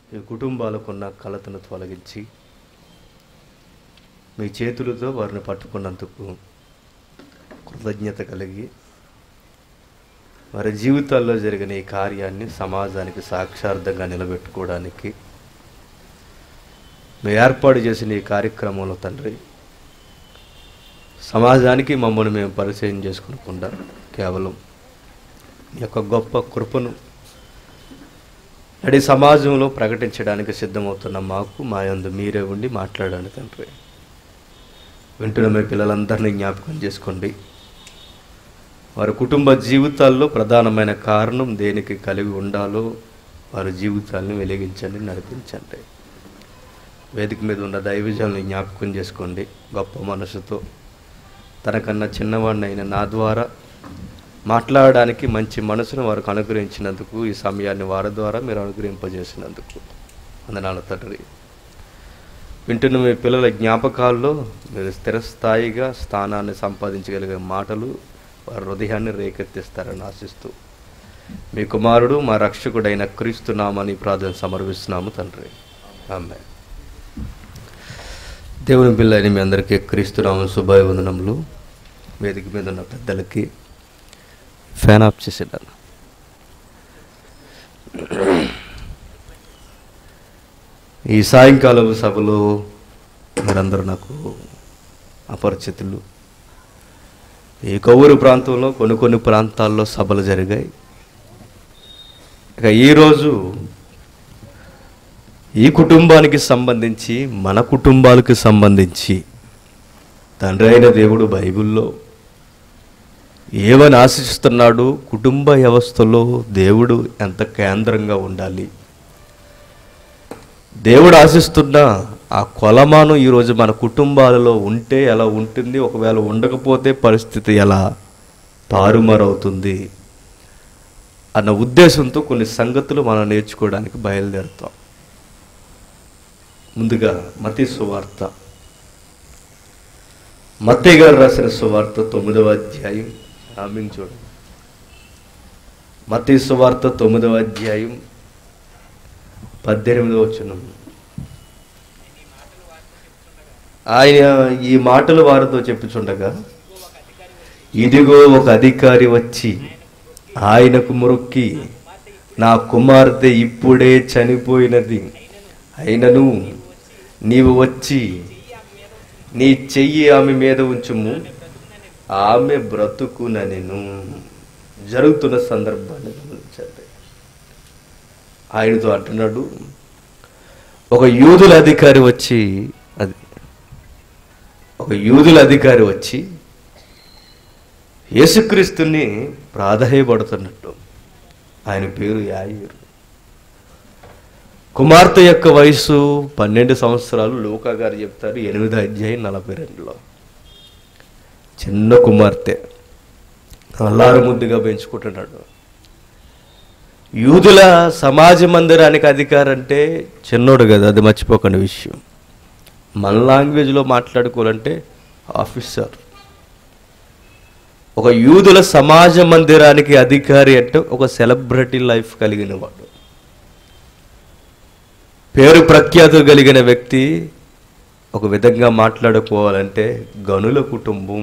ఈ కుటుంబాలకున్న కలతను తొలగించి మీ చేతులతో వారిని పట్టుకున్నందుకు కృతజ్ఞత కలిగి వారి జీవితాల్లో జరిగిన ఈ కార్యాన్ని సమాజానికి సాక్షార్థంగా నిలబెట్టుకోవడానికి మేము ఏర్పాటు చేసిన ఈ కార్యక్రమంలో తండ్రి సమాజానికి మమ్మల్ని మేము పరిచయం చేసుకునకుండా కేవలం ఈ యొక్క గొప్ప కృపను నడి సమాజంలో ప్రకటించడానికి సిద్ధమవుతున్న మాకు మా యందు మీరే ఉండి మాట్లాడండి తండ్రి వింటున్న మీ పిల్లలందరినీ జ్ఞాపకం చేసుకోండి వారి కుటుంబ జీవితాల్లో ప్రధానమైన కారణం దేనికి కలిగి ఉండాలో వారి జీవితాలను వెలిగించండి నడిపించండి వేదిక మీద ఉన్న దైవజాలను జ్ఞాపకం చేసుకోండి గొప్ప మనసుతో తనకన్నా చిన్నవాడిని అయిన నా ద్వారా మాట్లాడడానికి మంచి మనసును వారికి అనుగ్రహించినందుకు ఈ సమయాన్ని వారి ద్వారా మీరు అనుగ్రహింపజేసినందుకు వందనాలు తండ్రి వింటున్న మీ పిల్లల జ్ఞాపకాల్లో మీరు స్థిరస్థాయిగా స్థానాన్ని సంపాదించగలిగే మాటలు వారి హృదయాన్ని రేకెత్తిస్తారని ఆశిస్తూ మీ కుమారుడు మా రక్షకుడైన క్రీస్తునామని ప్రార్థన సమర్పిస్తున్నాము తండ్రి ఆమె దేవుని పిల్లని మీ అందరికీ క్రీస్తునామం శుభాభివందనములు వేదిక మీద ఉన్న పెద్దలకి ఫ్యాన్ ఆఫ్ చేసేటాను ఈ సాయంకాలం సభలో మీరందరూ నాకు అపరిచితులు ఈ కొవ్వూరు ప్రాంతంలో కొన్ని కొన్ని ప్రాంతాల్లో సభలు జరిగాయి ఇక ఈరోజు ఈ కుటుంబానికి సంబంధించి మన కుటుంబాలకు సంబంధించి తండ్రి అయిన దేవుడు బైబిల్లో ఏమని ఆశిస్తున్నాడు కుటుంబ వ్యవస్థలో దేవుడు ఎంత కేంద్రంగా ఉండాలి దేవుడు ఆశిస్తున్న ఆ కొలమాను ఈరోజు మన కుటుంబాలలో ఉంటే ఎలా ఉంటుంది ఒకవేళ ఉండకపోతే పరిస్థితి ఎలా తారుమారవుతుంది అన్న ఉద్దేశంతో కొన్ని సంగతులు మనం నేర్చుకోవడానికి బయలుదేరుతాం ముందుగా మతి సువార్త మత్తయ్య గారు రాసిన సువార్త తొమ్మిదవ అధ్యాయం ఆమె చూడండి మత్తయి సువార్త తొమ్మిదవ అధ్యాయం పద్దెనిమిదవ వచనం ఆయన ఈ మాటలు వారితో చెప్పుచుండగా ఇదిగో ఒక అధికారి వచ్చి ఆయనకు మొక్కి నా కుమార్తె ఇప్పుడే చనిపోయినది అయినను నీవు వచ్చి నీ చెయ్యి ఆమె మీద ఉంచుము ఆమె బ్రతుకునెను జరుగుతున్న సందర్భాన్ని గమనించండి ఆయనతో అంటున్నాడు ఒక యూదుల అధికారి వచ్చి అది ఒక యూదుల అధికారి వచ్చి యేసుక్రీస్తుని ప్రాధాయపడుతున్నట్టు ఆయన పేరు యాయిరు కుమార్తె యొక్క వయసు పన్నెండు సంవత్సరాలు లోకా గారు చెప్తారు ఎనిమిది అధ్యాయం నలభై రెండులో చిన్న కుమార్తె అల్లారు ముద్దుగా పెంచుకుంటున్నాడు యూదుల సమాజ మందిరానికి అధికారం అంటే చిన్నోడు కదా అది మర్చిపోకండి విషయం మన లాంగ్వేజ్లో మాట్లాడుకోవాలంటే ఆఫీసర్ ఒక యూదుల సమాజ మందిరానికి అధికారి అంటే ఒక సెలబ్రిటీ లైఫ్ కలిగిన వాడు పేరు ప్రఖ్యాతులు కలిగిన వ్యక్తి ఒక విధంగా మాట్లాడుకోవాలంటే గనుల కుటుంబం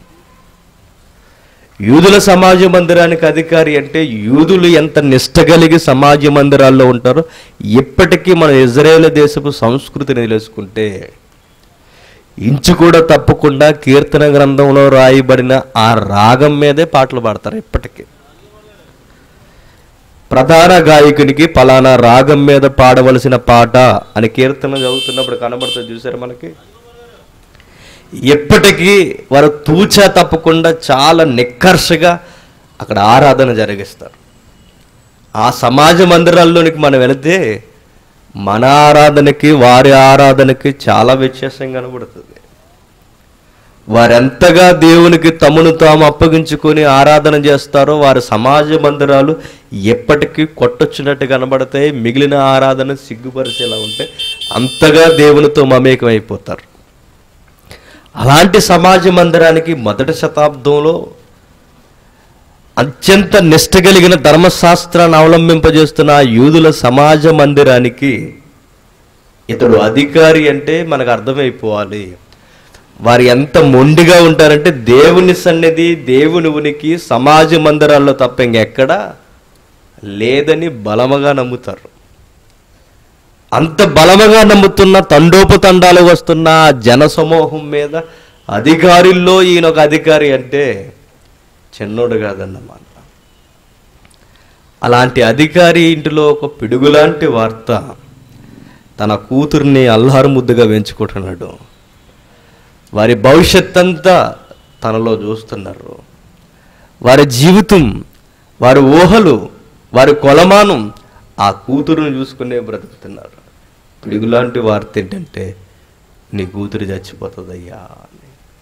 యూదుల సమాజ మందిరానికి అధికారి అంటే యూదులు ఎంత నిష్ట కలిగి సమాజ మందిరాల్లో ఉంటారో ఇప్పటికీ మన ఇజ్రాయేల్ దేశపు సంస్కృతిని తెలుసుకుంటే ఇంచు కూడా తప్పకుండా కీర్తన గ్రంథంలో రాయబడిన ఆ రాగం మీదే పాటలు పాడతారు ఇప్పటికీ ప్రధాన గాయకునికి పలానా రాగం మీద పాడవలసిన పాట అని కీర్తన చదువుతున్నప్పుడు కనబడుతుంది చూసారు మనకి ఎప్పటికీ వారు తూచా తప్పకుండా చాలా నిక్కర్షగా అక్కడ ఆరాధన జరిగిస్తారు ఆ సమాజ మందిరాల్లోనికి మనం వెళితే మన ఆరాధనకి వారి ఆరాధనకి చాలా వ్యత్యాసం కనబడుతుంది వారెంతగా దేవునికి తమను తాము అప్పగించుకొని ఆరాధన చేస్తారో వారి సమాజ మందిరాలు ఎప్పటికీ కొట్టొచ్చినట్టు కనబడతాయి మిగిలిన ఆరాధన సిగ్గుపరిచేలా ఉంటే అంతగా దేవునితో మమేకమైపోతారు అలాంటి సమాజ మందిరానికి మొదటి శతాబ్దంలో అత్యంత నిష్ట కలిగిన ధర్మశాస్త్రాన్ని అవలంబింపజేస్తున్న ఆ యూదుల సమాజ మందిరానికి ఇతడు అధికారి అంటే మనకు అర్థమైపోవాలి వారు ఎంత మొండిగా ఉంటారంటే దేవుని సన్నిధి దేవుని ఉనికి సమాజ మందిరాల్లో తప్ప ఇంకెక్కడా లేదని బలముగా నమ్ముతారు అంత బలముగా నమ్ముతున్న తండోపతండాలు వస్తున్న ఆ జన సమూహం మీద అధికారుల్లో ఈయన ఒక అధికారి అంటే చిన్నోడు కాదన్నమాట అలాంటి అధికారి ఇంటిలో ఒక పిడుగులాంటి వార్త తన కూతుర్ని అల్లారు ముద్దుగా పెంచుకుంటున్నాడు వారి భవిష్యత్ అంతా తనలో చూస్తున్నారు వారి జీవితం వారి ఊహలు వారి కొలమానం ఆ కూతురుని చూసుకునే బ్రతుకుతున్నారు పిడుగులాంటి వార్త ఏంటంటే నీ కూతురు చచ్చిపోతుందయ్యా అని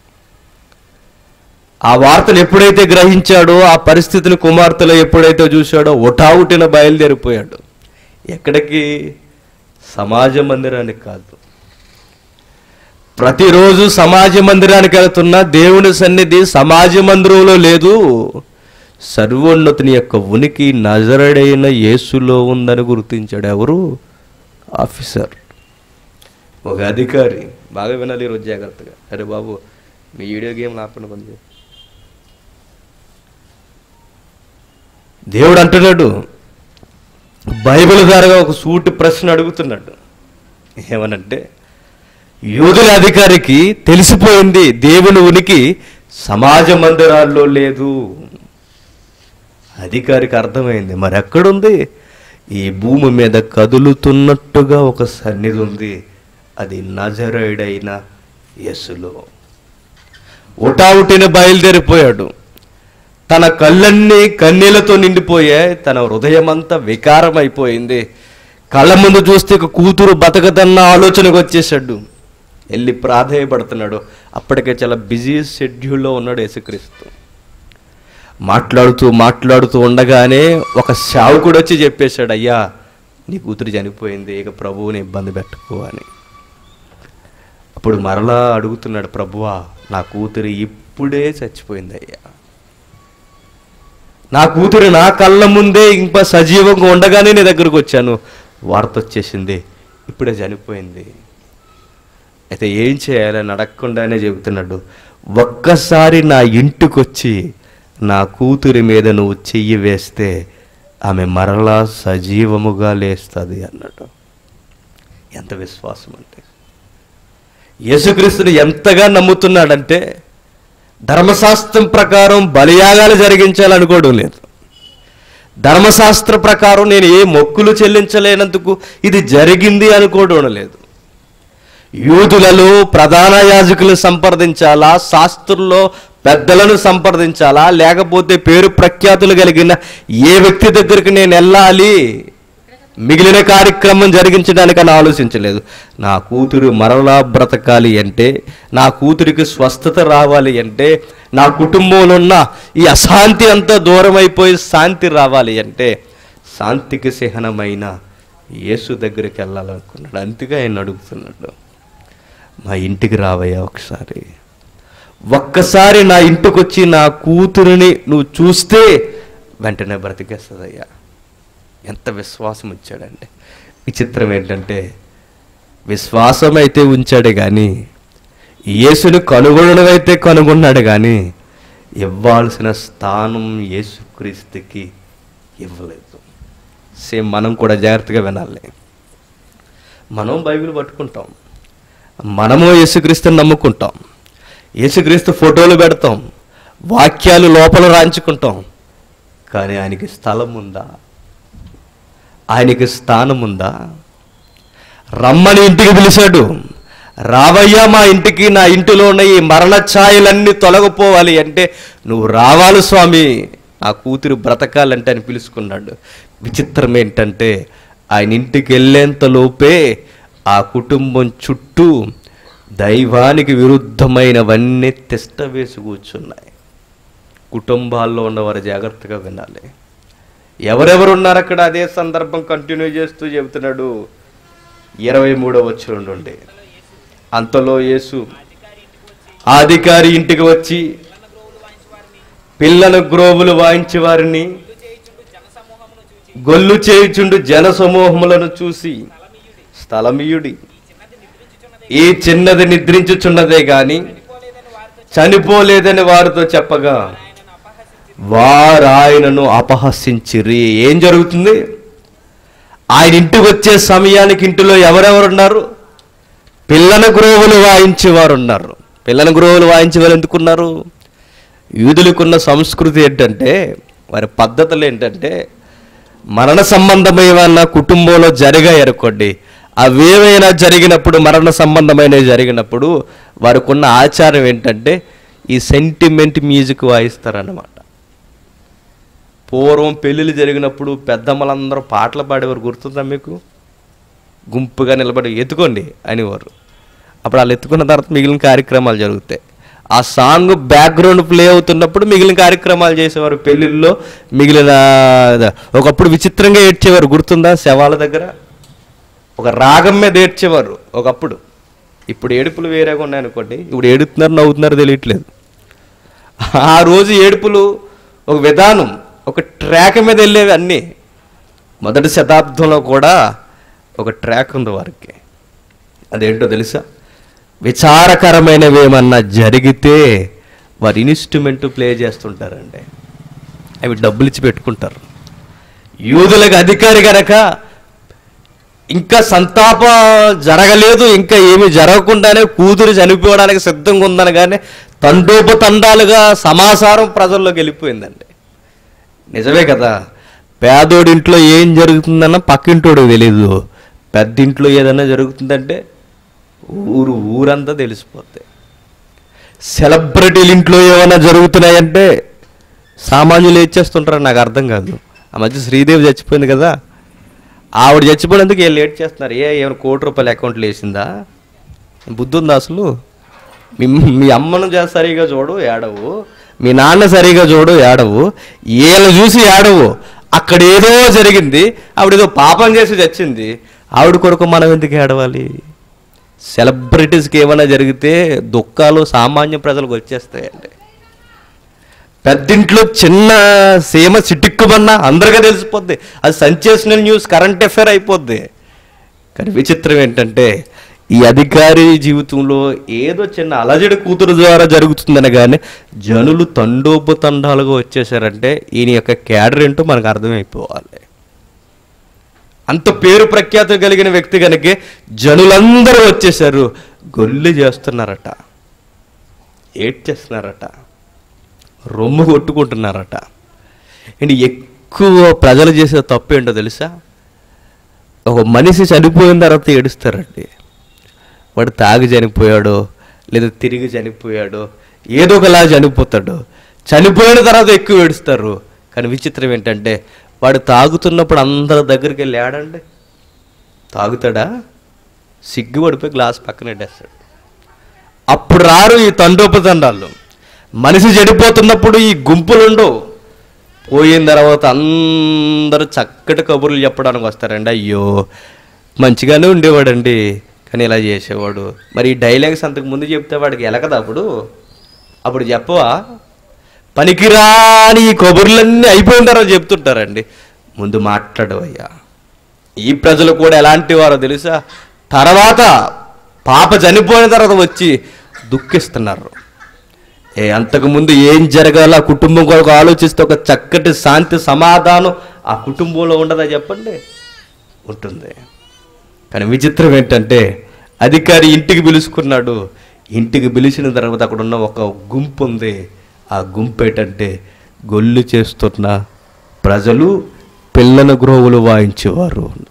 ఆ వార్తను ఎప్పుడైతే గ్రహించాడో ఆ పరిస్థితిని కుమార్తెలో ఎప్పుడైతే చూశాడో ఒటావుటిన బయలుదేరిపోయాడు ఎక్కడికి సమాజ మందిరానికి కాదు ప్రతిరోజు సమాజ మందిరానికి వెళ్తున్న దేవుని సన్నిధి సమాజ మందిరంలో లేదు సర్వోన్నతుని యొక్క ఉనికి నజరడైన యేసులో ఉందని గుర్తించాడు ఎవరు ఆఫీసర్ ఒక అధికారి బాగా వినాలి ఈరోజు జాగ్రత్తగా అరే బాబు మీ వీడియో గేమ్ ఆపండి కొంచెం దేవుడు అంటున్నాడు బైబిల్ ద్వారా ఒక సూటి ప్రశ్న అడుగుతున్నాడు ఏమనంటే యూదుల అధికారికి తెలిసిపోయింది దేవుని ఉనికి సమాజ మందిరాల్లో లేదు అధికారికి అర్థమైంది మరి ఎక్కడుంది ఈ భూమి మీద కదులుతున్నట్టుగా ఒక సన్నిధి ఉంది అది నజరైడైన యస్సులో ఉటావుటిన బయలుదేరిపోయాడు తన కళ్ళన్నీ కన్నీళ్లతో నిండిపోయాయి తన హృదయం అంతా వికారం అయిపోయింది కళ్ళ ముందు చూస్తే ఒక కూతురు బతకదన్న ఆలోచనకు వచ్చేసాడు వెళ్ళి ప్రాధేయపడుతున్నాడు అప్పటికే చాలా బిజీ షెడ్యూల్లో ఉన్నాడు యేసుక్రీస్తు మాట్లాడుతూ మాట్లాడుతూ ఉండగానే ఒక శావుకుడు వచ్చి చెప్పేశాడు అయ్యా నీ కూతురు చనిపోయింది ఇక ప్రభువుని ఇబ్బంది పెట్టుకో అని అప్పుడు మరలా అడుగుతున్నాడు ప్రభువా నా కూతురు ఇప్పుడే చచ్చిపోయింది అయ్యా నా కూతురు నా కళ్ళ ముందే ఇంకా సజీవంగా ఉండగానే నీ దగ్గరకు వచ్చాను వార్త వచ్చేసింది ఇప్పుడే చనిపోయింది అయితే ఏం చేయాలని అడగకుండానే చెబుతున్నాడు ఒక్కసారి నా ఇంటికొచ్చి నా కూతురి మీద నువ్వు చెయ్యి వేస్తే ఆమె మరలా సజీవముగా లేస్తుంది అన్నాడు ఎంత విశ్వాసం అంటే యేసుక్రీస్తుని ఎంతగా నమ్ముతున్నాడంటే ధర్మశాస్త్రం ప్రకారం బలియాగాలు జరిగించాలనుకోవడం లేదు ధర్మశాస్త్ర ప్రకారం నేను ఏ మొక్కులు చెల్లించలేనందుకు ఇది జరిగింది అనుకోవడం లేదు యూదులలో ప్రధాన యాజకులు సంప్రదించాలా శాస్త్రుల్లో పెద్దలను సంప్రదించాలా లేకపోతే పేరు ప్రఖ్యాతులు కలిగిన ఏ వ్యక్తి దగ్గరికి నేను వెళ్ళాలి మిగిలిన కార్యక్రమం జరిగించడానికి అని ఆలోచించలేదు నా కూతురు మరలా బ్రతకాలి అంటే నా కూతురికి స్వస్థత రావాలి అంటే నా కుటుంబంలో ఉన్న ఈ అశాంతి అంతా దూరం అయిపోయి శాంతి రావాలి అంటే శాంతికి చిహ్నమైన యేసు దగ్గరికి వెళ్ళాలనుకున్నాడు అందుకే ఆయన అడుగుతున్నాడు మా ఇంటికి రావయ్యా ఒకసారి ఒక్కసారి నా ఇంటికి వచ్చి నా కూతురిని నువ్వు చూస్తే వెంటనే బ్రతికేస్తుందయ్యా ఎంత విశ్వాసం ఉంచాడండి విచిత్రం ఏంటంటే విశ్వాసం అయితే ఉంచాడు కానీ యేసుని కనుగొనడం అయితే కనుగొన్నాడు కానీ ఇవ్వాల్సిన స్థానం యేసుక్రీస్తుకి ఇవ్వలేదు సేమ్ మనం కూడా జాగ్రత్తగా వినాలి మనం బైబిల్ పట్టుకుంటాం మనము యేసుక్రీస్తుని నమ్ముకుంటాం యేసుక్రీస్తు ఫోటోలు పెడతాం వాక్యాలు లోపల రాంచుకుంటాం కానీ ఆయనకి స్థలం ఉందా ఆయనకి స్థానం ఉందా రమ్మని ఇంటికి పిలిచాడు రావయ్యా మా ఇంటికి నా ఇంటిలో ఉన్న ఈ మరణ ఛాయలన్నీ తొలగిపోవాలి అంటే నువ్వు రావాలి స్వామి నా కూతురు బ్రతకాలంటే అని పిలుచుకున్నాడు విచిత్రం ఏంటంటే ఆయన ఇంటికి వెళ్ళేంత లోపే ఆ కుటుంబం చుట్టూ దైవానికి విరుద్ధమైనవన్నీ తిష్ట వేసి కూర్చున్నాయి కుటుంబాల్లో ఉన్నవారు జాగ్రత్తగా వినాలి ఎవరెవరు ఉన్నారు అక్కడ అదే సందర్భం కంటిన్యూ చేస్తూ చెబుతున్నాడు ఇరవై మూడవ వచ్చిన నుండి అంతలో యేసు ఆ అధికారి ఇంటికి వచ్చి పిల్లల గ్రోవులు వాయించి వారిని గొల్లు చేయుచుండు జన సమూహములను చూసి స్థలమీయుడి ఈ చిన్నది నిద్రించుచున్నదే గాని చనిపోలేదని వారితో చెప్పగా వారు ఆయనను అపహసించిరి ఏం జరుగుతుంది ఆయన ఇంటికి వచ్చే సమయానికి ఇంటిలో ఎవరెవరు ఉన్నారు పిల్లల గ్రోవులు వాయించే వారు ఉన్నారు పిల్లల గ్రోవులు వాయించే వారు ఎందుకున్నారు యూదులకున్న సంస్కృతి ఏంటంటే వారి పద్ధతులు ఏంటంటే మరణ సంబంధమైన కుటుంబంలో జరిగాయి అనుకోండి అవేమైనా జరిగినప్పుడు మరణ సంబంధమైనవి జరిగినప్పుడు వారికి ఉన్న ఆచారం ఏంటంటే ఈ సెంటిమెంట్ మ్యూజిక్ వాయిస్తారన్నమాట పూర్వం పెళ్ళిళ్ళు జరిగినప్పుడు పెద్దమ్మలందరూ పాటలు పాడేవారు గుర్తుందా మీకు గుంపుగా నిలబడి ఎత్తుకోండి అనేవారు అప్పుడు వాళ్ళు ఎత్తుకున్న తర్వాత మిగిలిన కార్యక్రమాలు జరుగుతాయి ఆ సాంగ్ బ్యాక్గ్రౌండ్ ప్లే అవుతున్నప్పుడు మిగిలిన కార్యక్రమాలు చేసేవారు పెళ్ళిళ్ళలో మిగిలిన ఒకప్పుడు విచిత్రంగా ఏడ్చేవారు గుర్తుందా శవాల దగ్గర ఒక రాగం మీద ఏడ్చేవారు ఒకప్పుడు ఇప్పుడు ఏడుపులు వేరేగా ఉన్నాయనుకోండి ఇప్పుడు ఏడుతున్నారు నవ్వుతున్నారు తెలియట్లేదు ఆ రోజు ఏడుపులు ఒక విధానం ఒక ట్రాక్ మీద వెళ్ళేవి అన్నీ మొదటి శతాబ్దంలో కూడా ఒక ట్రాక్ ఉంది వారికి అదేంటో తెలుసా విచారకరమైనవి ఏమన్నా జరిగితే వారి ఇన్స్ట్రుమెంట్ ప్లే చేస్తుంటారండి అవి డబ్బులు ఇచ్చి పెట్టుకుంటారు యూదులకు అధికారి గనక ఇంకా సంతాప జరగలేదు ఇంకా ఏమీ జరగకుండానే కూతురు చనిపోవడానికి సిద్ధంగా ఉందనగానే తండోపతండాలుగా సమాచారం ప్రజల్లోకి వెళ్ళిపోయిందండి నిజమే కదా పేదోడింట్లో ఏం జరుగుతుందన్న పక్కింటోడు తెలీదు పెద్దింట్లో ఏదైనా జరుగుతుందంటే ఊరు ఊరంతా తెలిసిపోద్ది సెలబ్రిటీల ఇంట్లో ఏమైనా జరుగుతున్నాయంటే సామాన్యులు ఏడ్చేస్తుంటారు నాకు అర్థం కాదు ఆ మధ్య శ్రీదేవి చచ్చిపోయింది కదా ఆవిడ చచ్చిపోయినందుకు వీళ్ళు లేట్ చేస్తున్నారు ఏ ఏమైనా కోటి రూపాయల అకౌంట్లో వేసిందా బుద్ధి ఉందా అసలు మీ మీ అమ్మను జా- సరిగా చూడు ఏడవు మీ నాన్న సరిగా చూడు ఏడవు వీళ్ళని చూసి ఏడవు అక్కడ ఏదో జరిగింది ఆవిడ ఏదో పాపం చేసి చచ్చింది ఆవిడ కొరకు మనం ఎందుకు ఏడవాలి సెలబ్రిటీస్కి ఏమైనా జరిగితే దుఃఖాలు సామాన్య ప్రజలకు వచ్చేస్తాయండి పెద్దింట్లో చిన్న సీమ చిటిక్కుమన్నా అందరికీ తెలిసిపోద్ది అది సెన్సేషనల్ న్యూస్ కరెంట్ అఫేర్ అయిపోద్ది కానీ విచిత్రం ఏంటంటే ఈ అధికారి జీవితంలో ఏదో చిన్న అలజడి కూతురు ద్వారా జరుగుతుందని కానీ జనులు తండోపతండాలుగా వచ్చేసారంటే ఈయన యొక్క క్యాడర్ ఏంటో మనకు అర్థమైపోవాలి అంత పేరు ప్రఖ్యాతి కలిగిన వ్యక్తి కనుక జనులందరూ వచ్చేసారు గొల్లి చేస్తున్నారట ఏడ్ చేస్తున్నారట రొమ్ము కొట్టుకుంటున్నారట అండ్ ఎక్కువ ప్రజలు చేసే తప్పు ఏంటో తెలుసా ఒక మనిషి చనిపోయిన తర్వాత ఏడుస్తారండి వాడు తాగి చనిపోయాడు లేదా తిరిగి చనిపోయాడు ఏదో ఒకలా చనిపోతాడు చనిపోయిన తర్వాత ఎక్కువ ఏడుస్తారు కానీ విచిత్రం ఏంటంటే వాడు తాగుతున్నప్పుడు అందరి దగ్గరికి వెళ్ళి ఆడండి తాగుతాడా సిగ్గుపడిపోయి గ్లాస్ పక్కన పెట్టేస్తాడు అప్పుడు రారు ఈ తండోపతండాలు మనిషి చెడిపోతున్నప్పుడు ఈ గుంపులుండవు పోయిన తర్వాత అందరూ చక్కటి కబుర్లు చెప్పడానికి వస్తారండి అయ్యో మంచిగానే ఉండేవాడండి కానీ ఇలా చేసేవాడు మరి ఈ డైలాగ్స్ అంతకు ముందు చెప్తే వాడికి ఎలకదా అప్పుడు అప్పుడు చెప్పవా పనికిరాని ఈ కబుర్లన్నీ అయిపోయిన తర్వాత చెప్తుంటారండి ముందు మాట్లాడవయ్యా ఈ ప్రజలు కూడా ఎలాంటి వారో తెలుసా తర్వాత పాప చనిపోయిన తర్వాత వచ్చి దుఃఖిస్తున్నారు ఏ అంతకుముందు ఏం జరగాల ఆ కుటుంబం కొరకు ఆలోచిస్తే ఒక చక్కటి శాంతి సమాధానం ఆ కుటుంబంలో ఉండదా చెప్పండి ఉంటుంది కానీ విచిత్రం ఏంటంటే అధికారి ఇంటికి పిలుచుకున్నాడు ఇంటికి పిలిచిన తర్వాత అక్కడ ఉన్న ఒక గుంపు ఉంది ఆ గుంపు ఏంటంటే గొల్లు చేస్తున్న ప్రజలు పిల్లల గ్రోవులు వాయించేవారు ఉన్నారు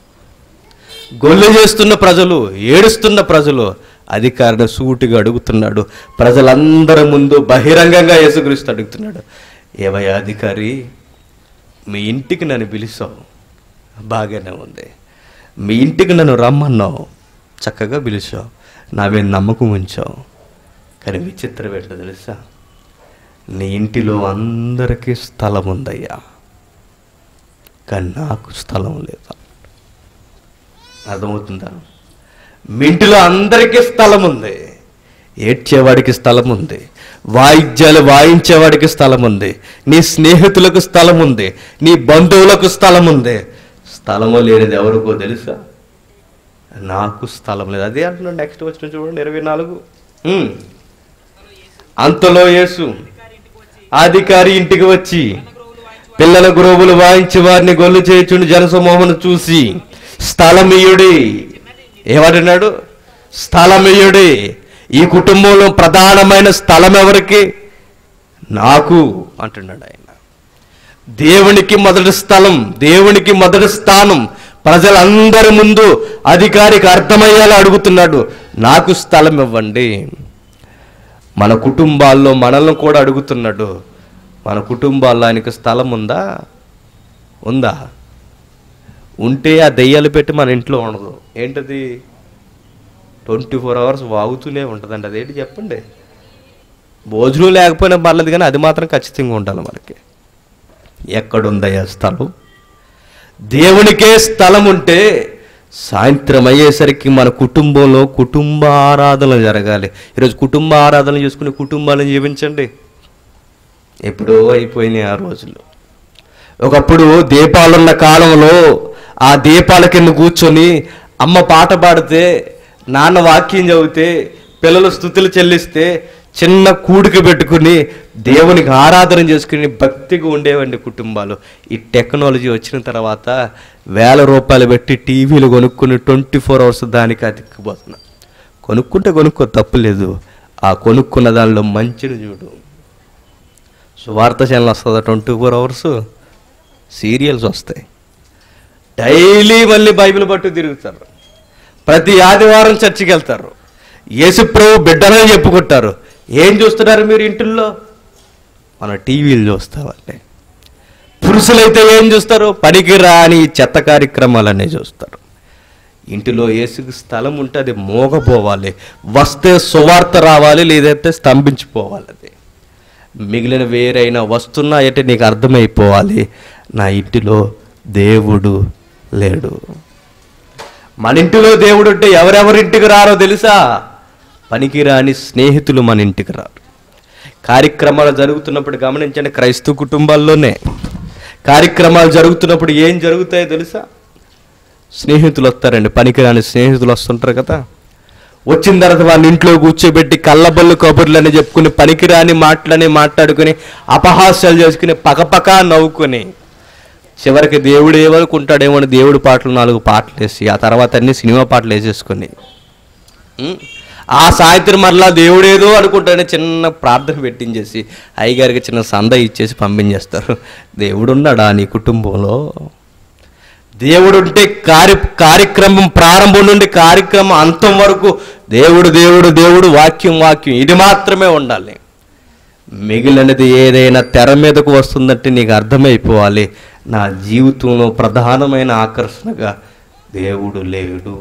గొల్లు చేస్తున్న ప్రజలు ఏడుస్తున్న ప్రజలు అధికారిని సూటిగా అడుగుతున్నాడు ప్రజలందరి ముందు బహిరంగంగా యేసుక్రీస్తు అడుగుతున్నాడు ఏవయ్యా అధికారి మీ ఇంటికి నన్ను పిలిచావు బాగానే ఉంది మీ ఇంటికి నన్ను రమ్మన్నావు చక్కగా పిలిచావు నా మీద నమ్మకం ఉంచావు కానీ విచిత్రం ఏంటో తెలుసా నీ ఇంటిలో అందరికీ స్థలం ఉందయ్యా కానీ నాకు స్థలం లేదు అర్థమవుతుందా మీ ఇంటిలో అందరికీ స్థలం ఉంది ఏడ్చేవాడికి స్థలం ఉంది వాయిద్యాలు వాయించేవాడికి స్థలం ఉంది నీ స్నేహితులకు స్థలం ఉంది నీ బంధువులకు స్థలం ఉంది స్థలము లేనిది ఎవరికో తెలుసా నాకు స్థలం లేదు అదే అంటున్నాడు నెక్స్ట్ వచ్చిన చూడండి ఇరవై నాలుగు ఉమ్. అంతలో యేసు అధికారి ఇంటికి వచ్చి పిల్లల గురువులు వాయించి వారిని గొల్లు చేయుచుండి జనసమూహమును చూసి స్థలమీయుడి ఏమంటున్నాడు స్థలమీయుడి ఈ కుటుంబంలో ప్రధానమైన స్థలం ఎవరికి నాకు అంటున్నాడు ఆయన దేవునికి మొదటి స్థలం దేవునికి మొదటి స్థానం ప్రజలందరి ముందు అధికారికి అర్థమయ్యేలా అడుగుతున్నాడు నాకు స్థలం ఇవ్వండి మన కుటుంబాల్లో మనల్ని కూడా అడుగుతున్నాడు మన కుటుంబాల్లో ఆయనకి స్థలం ఉందా ఉందా ఉంటే ఆ దెయ్యాలు పెట్టి మన ఇంట్లో ఉండదు ఏంటది ట్వంటీ ఫోర్ అవర్స్ వాగుతూనే ఉంటుందండి అదేంటి చెప్పండి భోజనం లేకపోయినా పర్లేదు కానీ అది మాత్రం ఖచ్చితంగా ఉండాలి మనకి ఎక్కడుందయ్యా స్థలం దేవునికే స్థలం ఉంటే సాయంత్రం అయ్యేసరికి మన కుటుంబంలో కుటుంబ ఆరాధన జరగాలి ఈరోజు కుటుంబ ఆరాధన చేసుకుని కుటుంబాలను జీవించండి ఎప్పుడో అయిపోయినాయి ఆ రోజులు ఒకప్పుడు దీపాలున్న కాలంలో ఆ దీపాల కింద కూర్చొని అమ్మ పాట పాడితే నాన్న వాక్యం చదివితే పిల్లలు స్థుతులు చెల్లిస్తే చిన్న కూడిక పెట్టుకుని దేవునికి ఆరాధన చేసుకుని భక్తిగా ఉండేవండి కుటుంబాలు ఈ టెక్నాలజీ వచ్చిన తర్వాత వేల రూపాయలు పెట్టి టీవీలు కొనుక్కుని ట్వంటీ ఫోర్ అవర్స్ దానికి అతిక్కిపోతున్నా కొనుక్కుంటే కొనుక్కో తప్పులేదు ఆ కొనుక్కున్న దానిలో మంచిని చూడు సువార్త ఛానల్ వస్తుందా ట్వంటీ ఫోర్ అవర్స్ సీరియల్స్ వస్తాయి డైలీ మళ్ళీ బైబిల్ పట్టు తిరుగుతారు ప్రతి ఆదివారం చర్చికి వెళ్తారు యేసుప్రభు బిడ్డలని చెప్పుకుంటారు ఏం చూస్తున్నారు మీరు ఇంటిల్లో మన టీవీలు చూస్తామండి పురుషులైతే ఏం చూస్తారు పనికి రాని చెత్త కార్యక్రమాలన్నీ చూస్తారు ఇంటిలో ఏసుకు స్థలం ఉంటే అది మోగపోవాలి వస్తే సువార్త రావాలి లేదైతే స్తంభించిపోవాలి అది మిగిలిన వేరైనా వస్తున్నాయంటే నీకు అర్థమైపోవాలి నా ఇంటిలో దేవుడు లేడు మన ఇంటిలో దేవుడు ఉంటే ఎవరెవరింటికి రారో తెలుసా పనికిరాని స్నేహితులు మన ఇంటికి రారు కార్యక్రమాలు జరుగుతున్నప్పుడు గమనించండి క్రైస్తవ కుటుంబాల్లోనే కార్యక్రమాలు జరుగుతున్నప్పుడు ఏం జరుగుతాయో తెలుసా స్నేహితులు వస్తారండి పనికిరాని స్నేహితులు వస్తుంటారు కదా వచ్చిన తర్వాత వాళ్ళ ఇంట్లో కూర్చోబెట్టి కళ్ళబొల్లు కబుర్లు అని చెప్పుకుని పనికిరాని మాటలని మాట్లాడుకుని అపహాస్యాలు చేసుకుని పకపక నవ్వుకొని చివరికి దేవుడు ఏమనుకుంటాడేమో అని దేవుడి పాటలు నాలుగు పాటలు వేసి ఆ తర్వాత అన్ని సినిమా పాటలు వేసేసుకొని ఉం? ఆ సాయంత్రం మరలా దేవుడేదో అనుకుంటాడని చిన్న ప్రార్థన పెట్టించేసి అయ్యగారికి చిన్న సంద ఇచ్చేసి పంపించేస్తారు దేవుడున్నాడా నీ కుటుంబంలో దేవుడుంటే కార్య కార్యక్రమం ప్రారంభం నుండి కార్యక్రమం అంతం వరకు దేవుడు దేవుడు దేవుడు వాక్యం వాక్యం ఇది మాత్రమే ఉండాలి మిగిలినది ఏదైనా తెర మీదకు వస్తుందంటే నీకు అర్థమైపోవాలి నా జీవితంలో ప్రధానమైన ఆకర్షణగా దేవుడు లేడు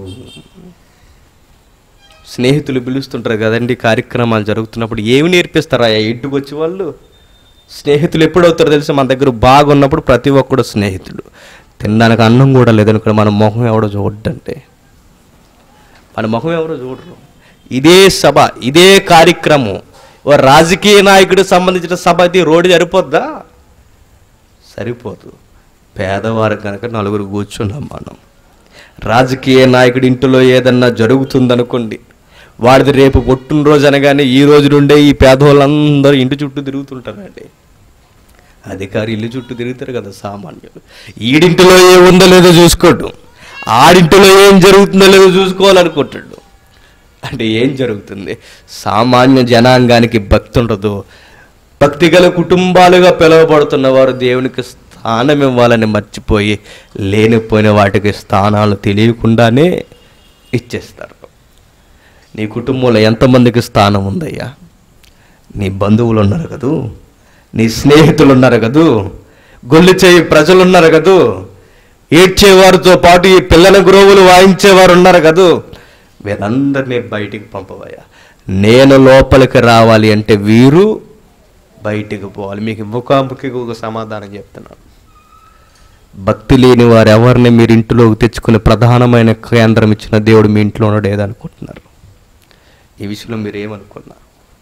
స్నేహితులు పిలుస్తుంటారు కదండి కార్యక్రమాలు జరుగుతున్నప్పుడు ఏమి నేర్పిస్తారా ఇంటికి వచ్చే వాళ్ళు స్నేహితులు ఎప్పుడవుతారో తెలుసు మన దగ్గర బాగున్నప్పుడు ప్రతి ఒక్కడు స్నేహితుడు తినడానికి అన్నం కూడా లేదనుకో మన మొహం ఎవడో చూడంటే మన మొహం ఎవరో చూడరు ఇదే సభ ఇదే కార్యక్రమం ఓ రాజకీయ నాయకుడికి సంబంధించిన సభ అది రోడ్డు సరిపోద్దా సరిపోదు పేదవారు కనుక నలుగురు కూర్చున్నాం మనం రాజకీయ నాయకుడి ఇంటిలో ఏదన్నా జరుగుతుందనుకోండి వాడిది రేపు పుట్టినరోజు అనగానే ఈ రోజు నుండే ఈ పేదవాళ్ళందరూ ఇంటి చుట్టూ తిరుగుతుంటారండి అధికారి ఇల్లు చుట్టూ తిరుగుతారు కదా సామాన్యులు ఈడింటిలో ఏముందో లేదో చూసుకోడు ఆడింటిలో ఏం జరుగుతుందో లేదో చూసుకోవాలనుకుంటాడు అంటే ఏం జరుగుతుంది సామాన్య జనాంగానికి భక్తి ఉండదు భక్తి గల కుటుంబాలుగా పిలువబడుతున్న వారు దేవునికి స్థానం ఇవ్వాలని మర్చిపోయి లేనిపోయిన వాటికి స్థానాలు తెలియకుండానే ఇచ్చేస్తారు నీ కుటుంబంలో ఎంతమందికి స్థానం ఉందయ్యా నీ బంధువులు ఉన్నారు కదూ నీ స్నేహితులు ఉన్నారు కదూ గొల్లు చేయి ప్రజలు ఉన్నారు కదూ ఏడ్చేవారితో పాటు ఈ పిల్లల గురువులు వాయించేవారు ఉన్నారు కదూ వీరందరినీ బయటికి పంపవయ్యా నేను లోపలికి రావాలి అంటే వీరు బయటికి పోవాలి మీకు ముఖాముఖిగా ఒక సమాధానం చెప్తున్నాను భక్తి లేని వారు ఎవరిని మీరు ఇంటిలోకి తెచ్చుకుని ప్రధానమైన కేంద్రం ఇచ్చిన దేవుడు మీ ఇంట్లో ఉన్నాడు ఏదనుకుంటున్నారు ఈ విషయంలో మీరు ఏమనుకున్నా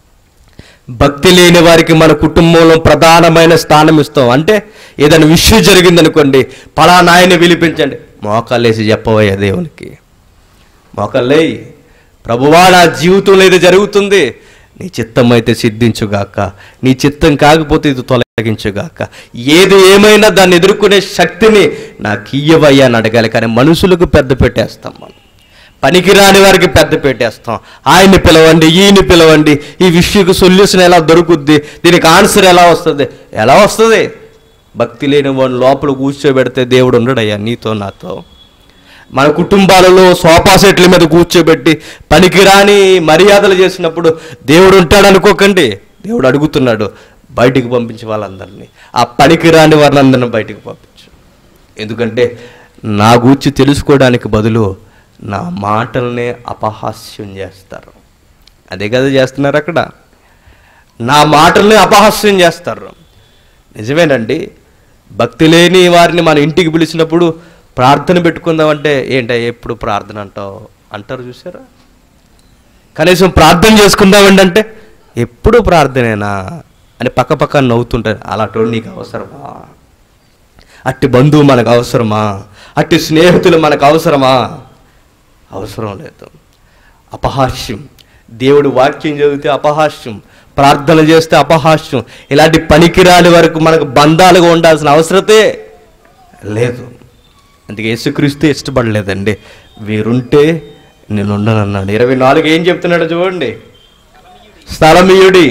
భక్తి లేని వారికి మన కుటుంబంలో ప్రధానమైన స్థానం ఇస్తాం అంటే ఏదైనా విషయం జరిగిందనుకోండి పలానా ఆయన పిలిపించండి మోకాళ్ళేసి చెప్పవయ్యా దేవునికి మోకాళ్ళే ప్రభువా నా జీవితంలో ఇది జరుగుతుంది నీ చిత్తం అయితే సిద్ధించుగాక నీ చిత్తం కాకపోతే ఇది తొలగించుగాక ఏది ఏమైనా దాన్ని ఎదుర్కొనే శక్తిని నాకు ఇయ్యవయ్యా అని అడగాలి కానీ మనుషులకు పెద్ద పెట్టేస్తాం మనం పనికిరాని వారికి పెద్ద పెట్టేస్తాం ఆయన్ని పిలవండి ఈయన్ని పిలవండి ఈ విషయకు సొల్యూషన్ ఎలా దొరుకుద్ది దీనికి ఆన్సర్ ఎలా వస్తుంది ఎలా వస్తుంది భక్తి లేని వాడిని లోపల కూర్చోబెడితే దేవుడు ఉండడయ్యా నీతో నాతో మన కుటుంబాలలో సోఫా సెట్ల మీద కూర్చోబెట్టి పనికిరాని మర్యాదలు చేసినప్పుడు దేవుడు ఉంటాడు అనుకోకండి దేవుడు అడుగుతున్నాడు బయటికి పంపించే వాళ్ళందరినీ ఆ పనికిరాని వాళ్ళందరినీ బయటికి పంపించు ఎందుకంటే నా గూర్చి తెలుసుకోవడానికి బదులు నా మాటల్నే అపహాస్యం చేస్తారు అదే కదా చేస్తున్నారు అక్కడ నా మాటల్ని అపహాస్యం చేస్తారు నిజమేనండి భక్తి లేని వారిని మన ఇంటికి పిలిచినప్పుడు ప్రార్థన పెట్టుకుందామంటే ఏంట ఎప్పుడు ప్రార్థన అంటావు అంటారు చూసారా కనీసం ప్రార్థన చేసుకుందామండి అంటే ఎప్పుడు ప్రార్థనేనా అని పక్క పక్క నవ్వుతుంటారు అలాంటి నీకు అవసరమా అట్టి బంధువు మనకు అవసరమా అట్టి స్నేహితులు మనకు అవసరమా అవసరం లేదు అపహాస్యం దేవుడు వాక్యం చదివితే అపహాస్యం ప్రార్థన చేస్తే అపహాస్యం ఇలాంటి పనికిరాని వరకు మనకు బంధాలుగా ఉండాల్సిన అవసరతే లేదు అందుకే యేసుక్రీస్తు ఇష్టపడలేదండి వీరుంటే నేను ఉండనన్నాడు ఇరవై నాలుగు ఏం చెప్తున్నాడు చూడండి స్థలమీయుడి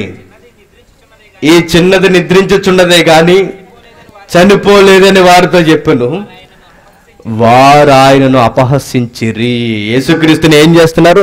ఈ చిన్నది నిద్రించుచున్నదే కానీ చనిపోలేదని వారితో చెప్పాను వారు ఆయనను అపహసించిరి యేసుక్రీస్తుని ఏం చేస్తున్నారు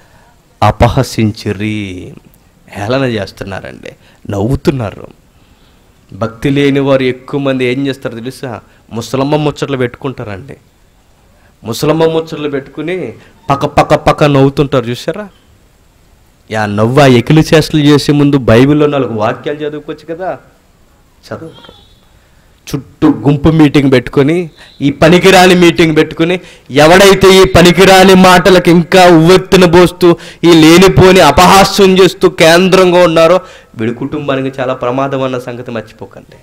అపహసించిరి హేళన చేస్తున్నారండి నవ్వుతున్నారు భక్తి లేని వారు ఎక్కువ మంది ఏం చేస్తారు తెలుసా ముసలమ్మ ముచ్చట్లు పెట్టుకుంటారండి ముసలమ్మ ముచ్చట్లు పెట్టుకుని పక్క పక్క పక్క నవ్వుతుంటారు చూసారా యా నవ్వు ఆ ఎకిలి చేష్టలు చేసే ముందు బైబిల్లో నాలుగు వాక్యాలు చదువుకోవచ్చు కదా చదువుకోరు చుట్టూ గుంపు మీటింగ్ పెట్టుకొని ఈ పనికిరాని మీటింగ్ పెట్టుకొని ఎవడైతే ఈ పనికిరాని మాటలకు ఇంకా ఉవ్వెత్తున పోస్తూ ఈ లేనిపోని అపహాస్యం చేస్తూ కేంద్రంగా ఉన్నారో వీడి కుటుంబానికి చాలా ప్రమాదం అన్న సంగతి మర్చిపోకండి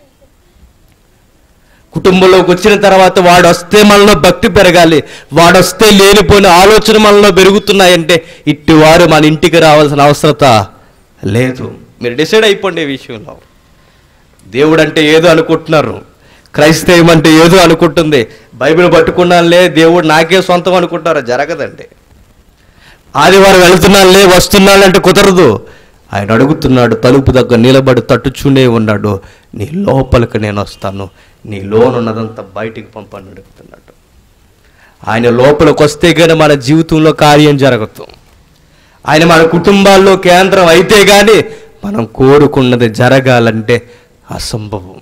కుటుంబంలోకి వచ్చిన తర్వాత వాడు వస్తే మనలో భక్తి పెరగాలి వాడు వస్తే లేనిపోయిన ఆలోచన మనలో పెరుగుతున్నాయంటే ఇట్టి వారు మన ఇంటికి రావాల్సిన అవసరత లేదు మీరు డిసైడ్ అయిపోండి ఈ విషయంలో దేవుడు అంటే ఏదో అనుకుంటున్నారు క్రైస్తవం అంటే ఏదో అనుకుంటుంది బైబిల్ పట్టుకున్నానులే దేవుడు నాకే సొంతం అనుకుంటారు జరగదండి ఆదివారం వెళ్తున్నానులే వస్తున్నానంటే కుదరదు ఆయన అడుగుతున్నాడు తలుపు దగ్గర నిలబడి తట్టుచునే ఉన్నాడు నీ లోపలికి నేను వస్తాను నీ లోనున్నదంతా బయటికి పంపని అడుగుతున్నాడు ఆయన లోపలికి వస్తే కానీ మన జీవితంలో కార్యం జరగదు ఆయన మన కుటుంబాల్లో కేంద్రం అయితే కానీ మనం కోరుకున్నది జరగాలంటే అసంభవం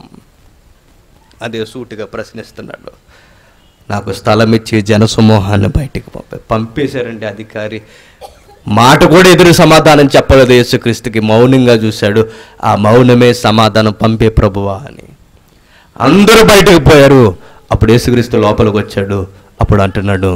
అదే సూటిగా ప్రశ్నిస్తున్నాడు నాకు స్థలం ఇచ్చి జనసమూహాన్ని బయటికి పంపే పంపేశారండి అధికారి మాట కూడా ఎదురు సమాధానం చెప్పలేదు యేసుక్రీస్తుకి మౌనంగా చూశాడు ఆ మౌనమే సమాధానం పంపే ప్రభువా అని అందరూ బయటకు పోయారు అప్పుడు యేసుక్రీస్తు లోపలికి వచ్చాడు అప్పుడు అంటున్నాడు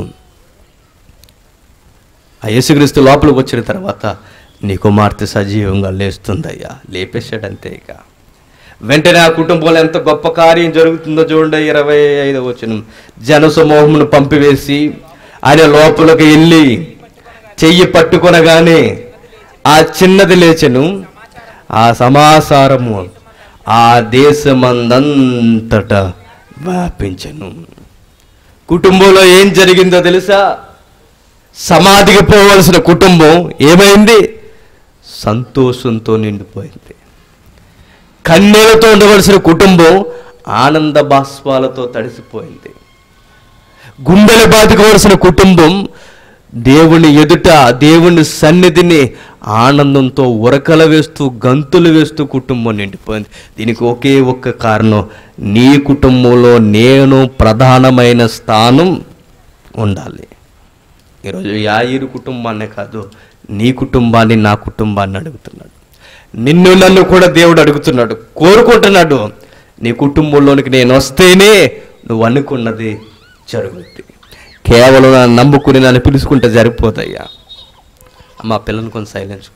ఆ యేసుక్రీస్తు లోపలికి వచ్చిన తర్వాత నీ కుమార్తె సజీవంగా లేస్తుందయ్యా లేపేశాడంతే ఇక వెంటనే ఆ కుటుంబంలో ఎంత గొప్ప కార్యం జరుగుతుందో చూడండి ఇరవై ఐదు వచ్చిన జనసమూహమును పంపివేసి ఆయన లోపలికి వెళ్ళి చెయ్యి పట్టుకొనగానే ఆ చిన్నది లేచెను ఆ సమాచారము ఆ దేశమందంతటా వ్యాపించను కుటుంబంలో ఏం జరిగిందో తెలుసా సమాధికి పోవలసిన కుటుంబం ఏమైంది సంతోషంతో నిండిపోయింది కన్నీళ్లతో ఉండవలసిన కుటుంబం ఆనంద బాష్పాలతో తడిసిపోయింది గుండెలు బాదుకోవలసిన కుటుంబం దేవుని ఎదుట దేవుని సన్నిధిని ఆనందంతో ఉరకల వేస్తూ గంతులు వేస్తూ కుటుంబం నిండిపోయింది దీనికి ఒకే ఒక్క కారణం నీ కుటుంబంలో నేను ప్రధానమైన స్థానం ఉండాలి ఈరోజు యాయిరు కుటుంబాన్నే కాదు నీ కుటుంబాన్ని నా కుటుంబాన్ని అడుగుతున్నాడు నిన్ను నన్ను కూడా దేవుడు అడుగుతున్నాడు కోరుకుంటున్నాడు నీ కుటుంబంలోనికి నేను వస్తేనే నువ్వు అనుకున్నది జరుగుద్ది కేవలం నన్ను నమ్ముకుని నన్ను పిలుచుకుంటే సరిపోతయ్యా మా పిల్లని కొంచెం సైలెన్స్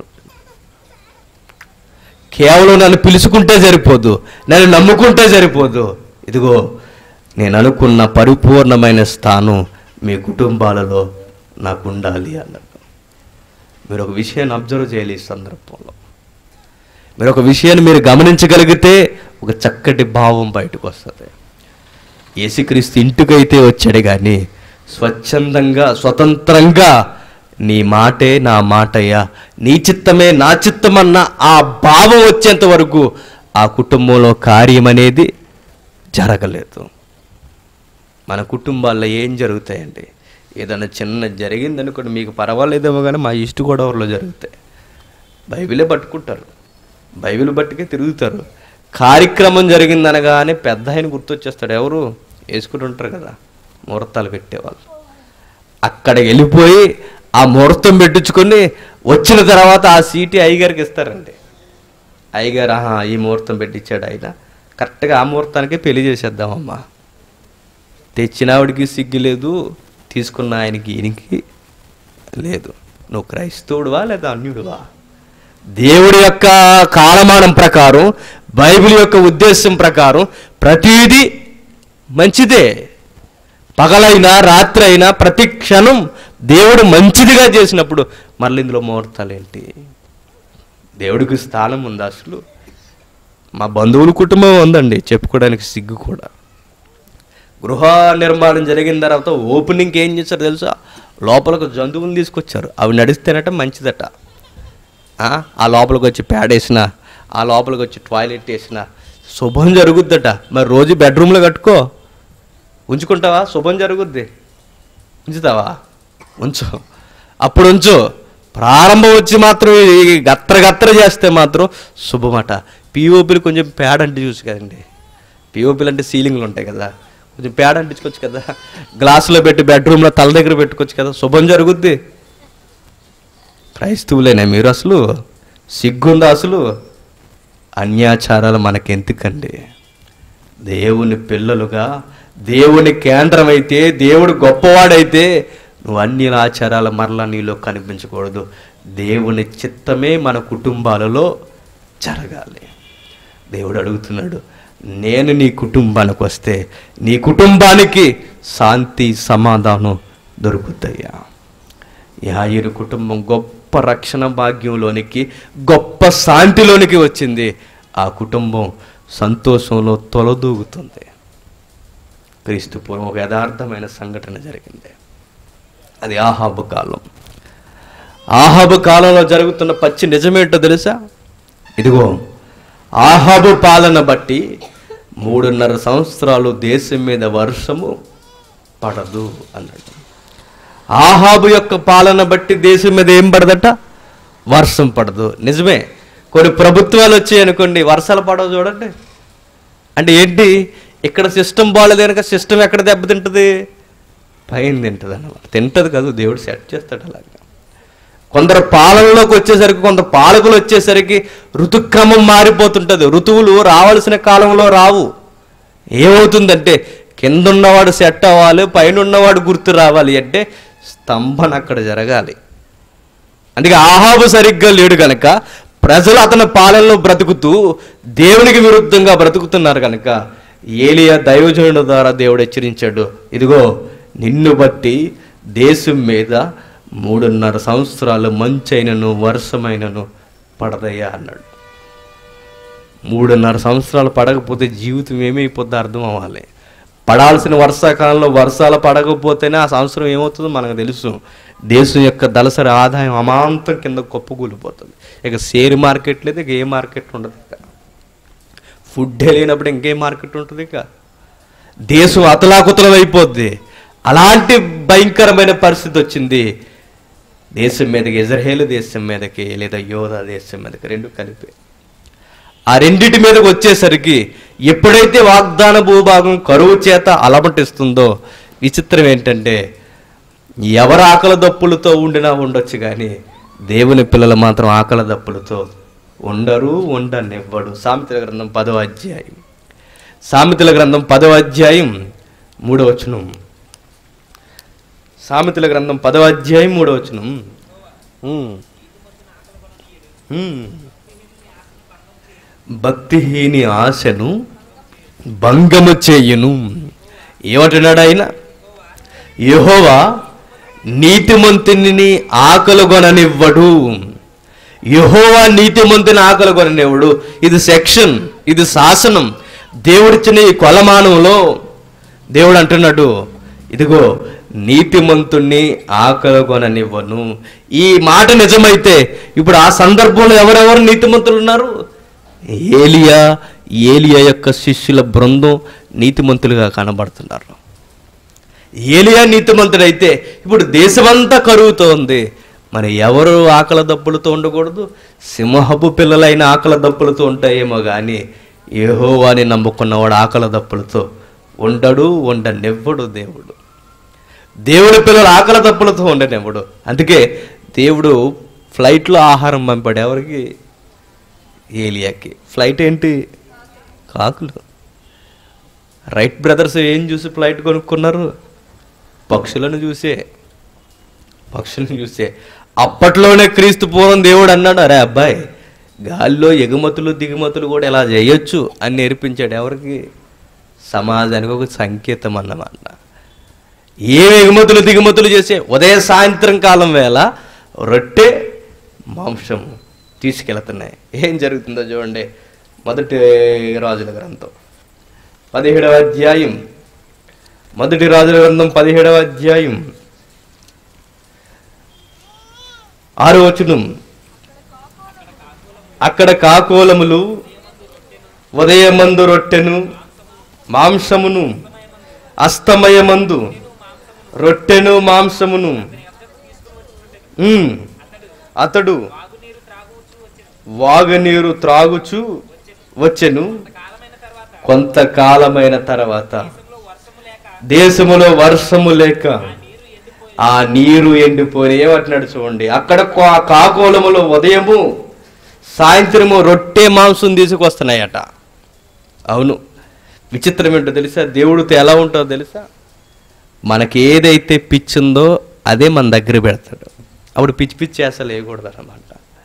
కేవలం నన్ను పిలుచుకుంటే సరిపోదు నన్ను నమ్ముకుంటే సరిపోదు ఇదిగో నేను అనుకున్న పరిపూర్ణమైన స్థానం మీ కుటుంబాలలో నాకు ఉండాలి అన్నాడు మీరు ఒక విషయాన్ని అబ్జర్వ్ చేయాలి ఈ సందర్భంలో మీరు ఒక విషయాన్ని మీరు గమనించగలిగితే ఒక చక్కటి భావం బయటకు వస్తుంది యేసుక్రీస్తు ఇంటికైతే వచ్చాడు కానీ స్వచ్ఛందంగా స్వతంత్రంగా నీ మాటే నా మాటయ్యా నీ చిత్తమే నా చిత్తమన్న ఆ భావం వచ్చేంత వరకు ఆ కుటుంబంలో కార్యం అనేది జరగలేదు మన కుటుంబాల్లో ఏం జరుగుతాయండి ఏదైనా చిన్న జరిగిందనుకోండి మీకు పర్వాలేదేమో కానీ మా ఇష్ట గొడవల్లో జరుగుతాయి బైబిలే పట్టుకుంటారు బైబిల్ బట్టుకే తిరుగుతారు కార్యక్రమం జరిగిందనగానే పెద్ద ఆయన గుర్తొచ్చేస్తాడు ఎవరు వేసుకుని ఉంటారు కదా ముహూర్తాలు పెట్టేవాళ్ళు అక్కడికి వెళ్ళిపోయి ఆ ముహూర్తం పెట్టించుకొని వచ్చిన తర్వాత ఆ సీటీ అయ్యగారికి ఇస్తారండి అయ్యగారు ఆహా ఈ ముహూర్తం పెట్టించాడు ఆయన కరెక్ట్గా ఆ ముహూర్తానికే పెళ్లి చేసేద్దామమ్మా తెచ్చినావిడికి సిగ్గు లేదు తీసుకున్న ఆయనకి ఈయనకి లేదు నువ్వు క్రైస్తవుడువా లేదా అన్యుడువా దేవుడి యొక్క కాలమానం ప్రకారం బైబిల్ యొక్క ఉద్దేశం ప్రకారం ప్రతిదీ మంచిదే పగలైనా రాత్రి అయినా ప్రతి క్షణం దేవుడు మంచిదిగా చేసినప్పుడు మళ్ళీ ఇందులో ముహూర్తాలు ఏంటి దేవుడికి స్థానం ఉంది అసలు మా బంధువుల కుటుంబం ఉందండి చెప్పుకోవడానికి సిగ్గు కూడా గృహ నిర్మాణం జరిగిన తర్వాత ఓపెనింగ్ ఏం చేశారు తెలుసా లోపలకు జంతువులు తీసుకొచ్చారు అవి నడిస్తేనట మంచిదట ఆ, ఆ లోపలికి వచ్చి ప్యాడ్ వేసిన ఆ లోపలికి వచ్చి టాయిలెట్ వేసిన శుభం జరుగుద్దట మరి రోజు బెడ్రూమ్లో కట్టుకో ఉంచుకుంటావా శుభం జరుగుద్ది ఉంచుతావా ఉంచు అప్పుడు ఉంచు ప్రారంభం వచ్చి మాత్రం ఈ గత్ర గత్ర చేస్తే మాత్రం శుభమట పిఓపిలు కొంచెం ప్యాడ్ అంటే చూసి కదండి పిఓపిలు అంటే సీలింగ్లు ఉంటాయి కదా కొంచెం ప్యాడ్ అంటించుకోవచ్చు కదా గ్లాసులో పెట్టి బెడ్రూమ్లో తల దగ్గర పెట్టుకోవచ్చు కదా శుభం జరుగుద్ది క్రైస్తవులేనా మీరు అసలు సిగ్గుందా అసలు అన్యాచారాలు మనకెందుకండి దేవుని పిల్లలుగా దేవుని కేంద్రమైతే దేవుడు గొప్పవాడైతే నువ్వు అన్ని ఆచారాల మరలా నీలో కనిపించకూడదు దేవుని చిత్తమే మన కుటుంబాలలో జరగాలి దేవుడు అడుగుతున్నాడు నేను నీ కుటుంబానికి వస్తే నీ కుటుంబానికి శాంతి సమాధానం దొరుకుతాయా యాయిరు కుటుంబం గొప్ప రక్షణ భాగ్యంలోనికి గొప్ప శాంతిలోనికి వచ్చింది ఆ కుటుంబం సంతోషంలో తొలదూగుతుంది క్రీస్తు పూర్వం ఒక యథార్థమైన సంఘటన జరిగింది అది ఆహాబు కాలం ఆహాబు కాలంలో జరుగుతున్న పచ్చి నిజమేంటో తెలుసా ఇదిగో ఆహాబు పాలన బట్టి మూడున్నర సంవత్సరాలు దేశం మీద వర్షము పడదు అన్నాడు ఆహాబు యొక్క పాలన బట్టి దేశం మీద ఏం పడదట వర్షం పడదు నిజమే కొన్ని ప్రభుత్వాలు వచ్చాయి అనుకోండి వర్షాలు పడవు చూడండి అంటే ఏంటి ఇక్కడ సిస్టమ్ బాగాలేదు కనుక సిస్టమ్ ఎక్కడ దెబ్బతింటుంది పైన తింటుంది అన్నమాట తింటది కాదు దేవుడు సెట్ చేస్తాడు అలాగా కొందరు పాలనలోకి వచ్చేసరికి కొంత పాలకులు వచ్చేసరికి ఋతుక్రమం మారిపోతుంటుంది ఋతువులు రావాల్సిన కాలంలో రావు ఏమవుతుందంటే కింద ఉన్నవాడు సెట్ అవ్వాలి పైన ఉన్నవాడు గుర్తు రావాలి అంటే స్తంభన అక్కడ జరగాలి అందుకే ఆహాబు సరిగ్గా లేడు గనక ప్రజలు అతని పాలనలో బ్రతుకుతూ దేవునికి విరుద్ధంగా బ్రతుకుతున్నారు కనుక ఏలియా దైవజనుడు ద్వారా దేవుడు హెచ్చరించాడు ఇదిగో నిన్ను బట్టి దేశం మీద మూడున్నర సంవత్సరాలు మంచైనను వర్షమైనను పడదయ్యా అన్నాడు మూడున్నర సంవత్సరాలు పడకపోతే జీవితం ఏమైపోద్దో అర్థం అవ్వాలి పడాల్సిన వర్షాకాలంలో వర్షాలు పడకపోతేనే ఆ సంవత్సరం ఏమవుతుందో మనకు తెలుసు దేశం యొక్క దళసరి ఆదాయం అమాంతం కింద కుప్పకూలిపోతుంది ఇక షేర్ మార్కెట్ లేదు ఇక ఏ మార్కెట్ ఉండదు ఇక ఫుడ్ లేనప్పుడు ఇంకే మార్కెట్ ఉంటుంది ఇక దేశం అతలాకుతలం అయిపోద్ది అలాంటి భయంకరమైన పరిస్థితి వచ్చింది దేశం మీదకి ఇజ్రాయేల్ దేశం మీదకి లేదా యోధా దేశం మీదకి రెండు కలిపి ఆ రెండిటి మీదకి వచ్చేసరికి ఎప్పుడైతే వాగ్దాన భూభాగం కరువు చేత అలమటిస్తుందో విచిత్రం ఏంటంటే ఎవరు ఆకలి దప్పులతో ఉండినా ఉండొచ్చు కానీ దేవుని పిల్లలు మాత్రం ఆకలి దప్పులతో ఉండరు ఉండనివ్వడు సామెతల గ్రంథం పదో అధ్యాయం సామెతల గ్రంథం పదో అధ్యాయం మూడో వచనం సామెతల గ్రంథం పదో అధ్యాయం మూడో వచనం ఉమ్. హ్మ్. భక్తిహీని ఆశను భంగము చేయును ఏమంటున్నాడు ఆయన యెహోవా నీతిమంతుని ఆకలిగొననివ్వడు యెహోవా నీతిమంతుని ఆకలిగొననివ్వడు ఇది సెక్షన్ ఇది శాసనం దేవుడిచ్చిన ఈ కొలమానంలో దేవుడు అంటున్నాడు ఇదిగో నీతిమంతుణ్ణి ఆకలిగొననివ్వను ఈ మాట నిజమైతే ఇప్పుడు ఆ సందర్భంలో ఎవరెవరు నీతిమంతులు ఉన్నారు ఏలియా ఏలియా యొక్క శిష్యుల బృందం నీతిమంతులుగా కనబడుతున్నారు ఏలియా నీతిమంతుడైతే ఇప్పుడు దేశమంతా కరువుతో ఉంది మరి ఎవరు ఆకల దప్పులతో ఉండకూడదు సింహపు పిల్లలైన ఆకల దప్పులతో ఉంటాయేమో కానీ యెహోవాని నమ్ముకున్నవాడు ఆకల దప్పులతో ఉండడు ఉండనివ్వడు దేవుడు దేవుడి పిల్లలు ఆకల దప్పులతో ఉండనివ్వడు అందుకే దేవుడు ఫ్లైట్లో ఆహారం పంపాడు ఎవరికి ఏలియాకి ఫ్లైట్ ఏంటి కాకులు రైట్ బ్రదర్స్ ఏం చూసి ఫ్లైట్ కొనుక్కున్నారు పక్షులను చూసే పక్షులను చూసే అప్పట్లోనే క్రీస్తు పూర్వం దేవుడు అన్నాడు అరే అబ్బాయి గాల్లో ఎగుమతులు దిగుమతులు కూడా ఇలా చేయొచ్చు అని నేర్పించాడు ఎవరికి సమాజానికి ఒక సంకేతం అన్నమాట ఏం ఎగుమతులు దిగుమతులు చేసే ఉదయ సాయంత్రం కాలం వేళ రొట్టె మాంసం తీసుకెళ్తున్నాయి ఏం జరుగుతుందో చూడండి మొదటి రాజుల గ్రంథం పదిహేడవ అధ్యాయం మొదటి రాజుల గ్రంథం పదిహేడవ అధ్యాయం ఆరో వచనం అక్కడ కాకోలములు ఉదయమందు రొట్టెను మాంసమును అస్తమయమందు రొట్టెను మాంసమును ఉమ్, అతడు వాగునీరు త్రాగుచు వచ్చెను కొంతకాలమైన తర్వాత దేశములో వర్షము లేక ఆ నీరు ఎండిపోయి ఏమంటున్నాడు చూడండి అక్కడ కా- కాకోలములో ఉదయము సాయంత్రము రొట్టె మాంసం తీసుకొస్తున్నాయట అవును విచిత్రం ఏంటో తెలుసా దేవుడితో ఎలా ఉంటుందో తెలుసా మనకి ఏదైతే పిచ్చిందో అదే మన దగ్గర పెడతాడు అప్పుడు పిచ్చి పిచ్చి అసలు వేయకూడదు అనమాట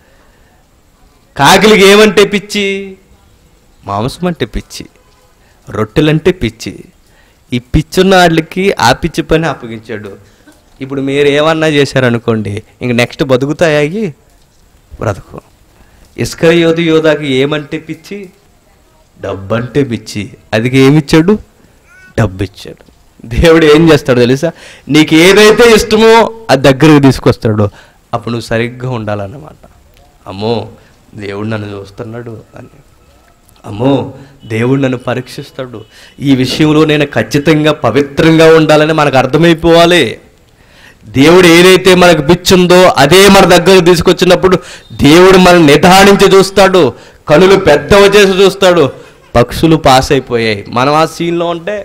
కాకిలికి ఏమంటే పిచ్చి మాంసం అంటే పిచ్చి రొట్టెలంటే పిచ్చి ఈ పిచ్చున్న వాళ్ళకి ఆ పిచ్చి పని అప్పగించాడు ఇప్పుడు మీరు ఏమన్నా చేశారనుకోండి ఇంక నెక్స్ట్ బతుకుతాయి బ్రతుకు ఇసుక యోధ యోధాకి ఏమంటే పిచ్చి డబ్బంటే పిచ్చి అదికి ఏమిచ్చాడు డబ్బు ఇచ్చాడు దేవుడు ఏం చేస్తాడు తెలుసా నీకు ఏదైతే ఇష్టమో అది దగ్గరకు తీసుకొస్తాడు అప్పుడు నువ్వు సరిగ్గా ఉండాలన్నమాట అమ్మో దేవుడు నన్ను చూస్తున్నాడు అని అమ్మో దేవుడు నన్ను పరీక్షిస్తాడు ఈ విషయంలో నేను ఖచ్చితంగా పవిత్రంగా ఉండాలని మనకు అర్థమైపోవాలి దేవుడు ఏదైతే మనకు పిచ్చుందో అదే మన దగ్గర తీసుకొచ్చినప్పుడు దేవుడు మనం నిదానించి చూస్తాడు కనులు పెద్దవ చేసి చూస్తాడు పక్షులు పాస్ అయిపోయాయి మనం ఆ సీన్లో ఉంటే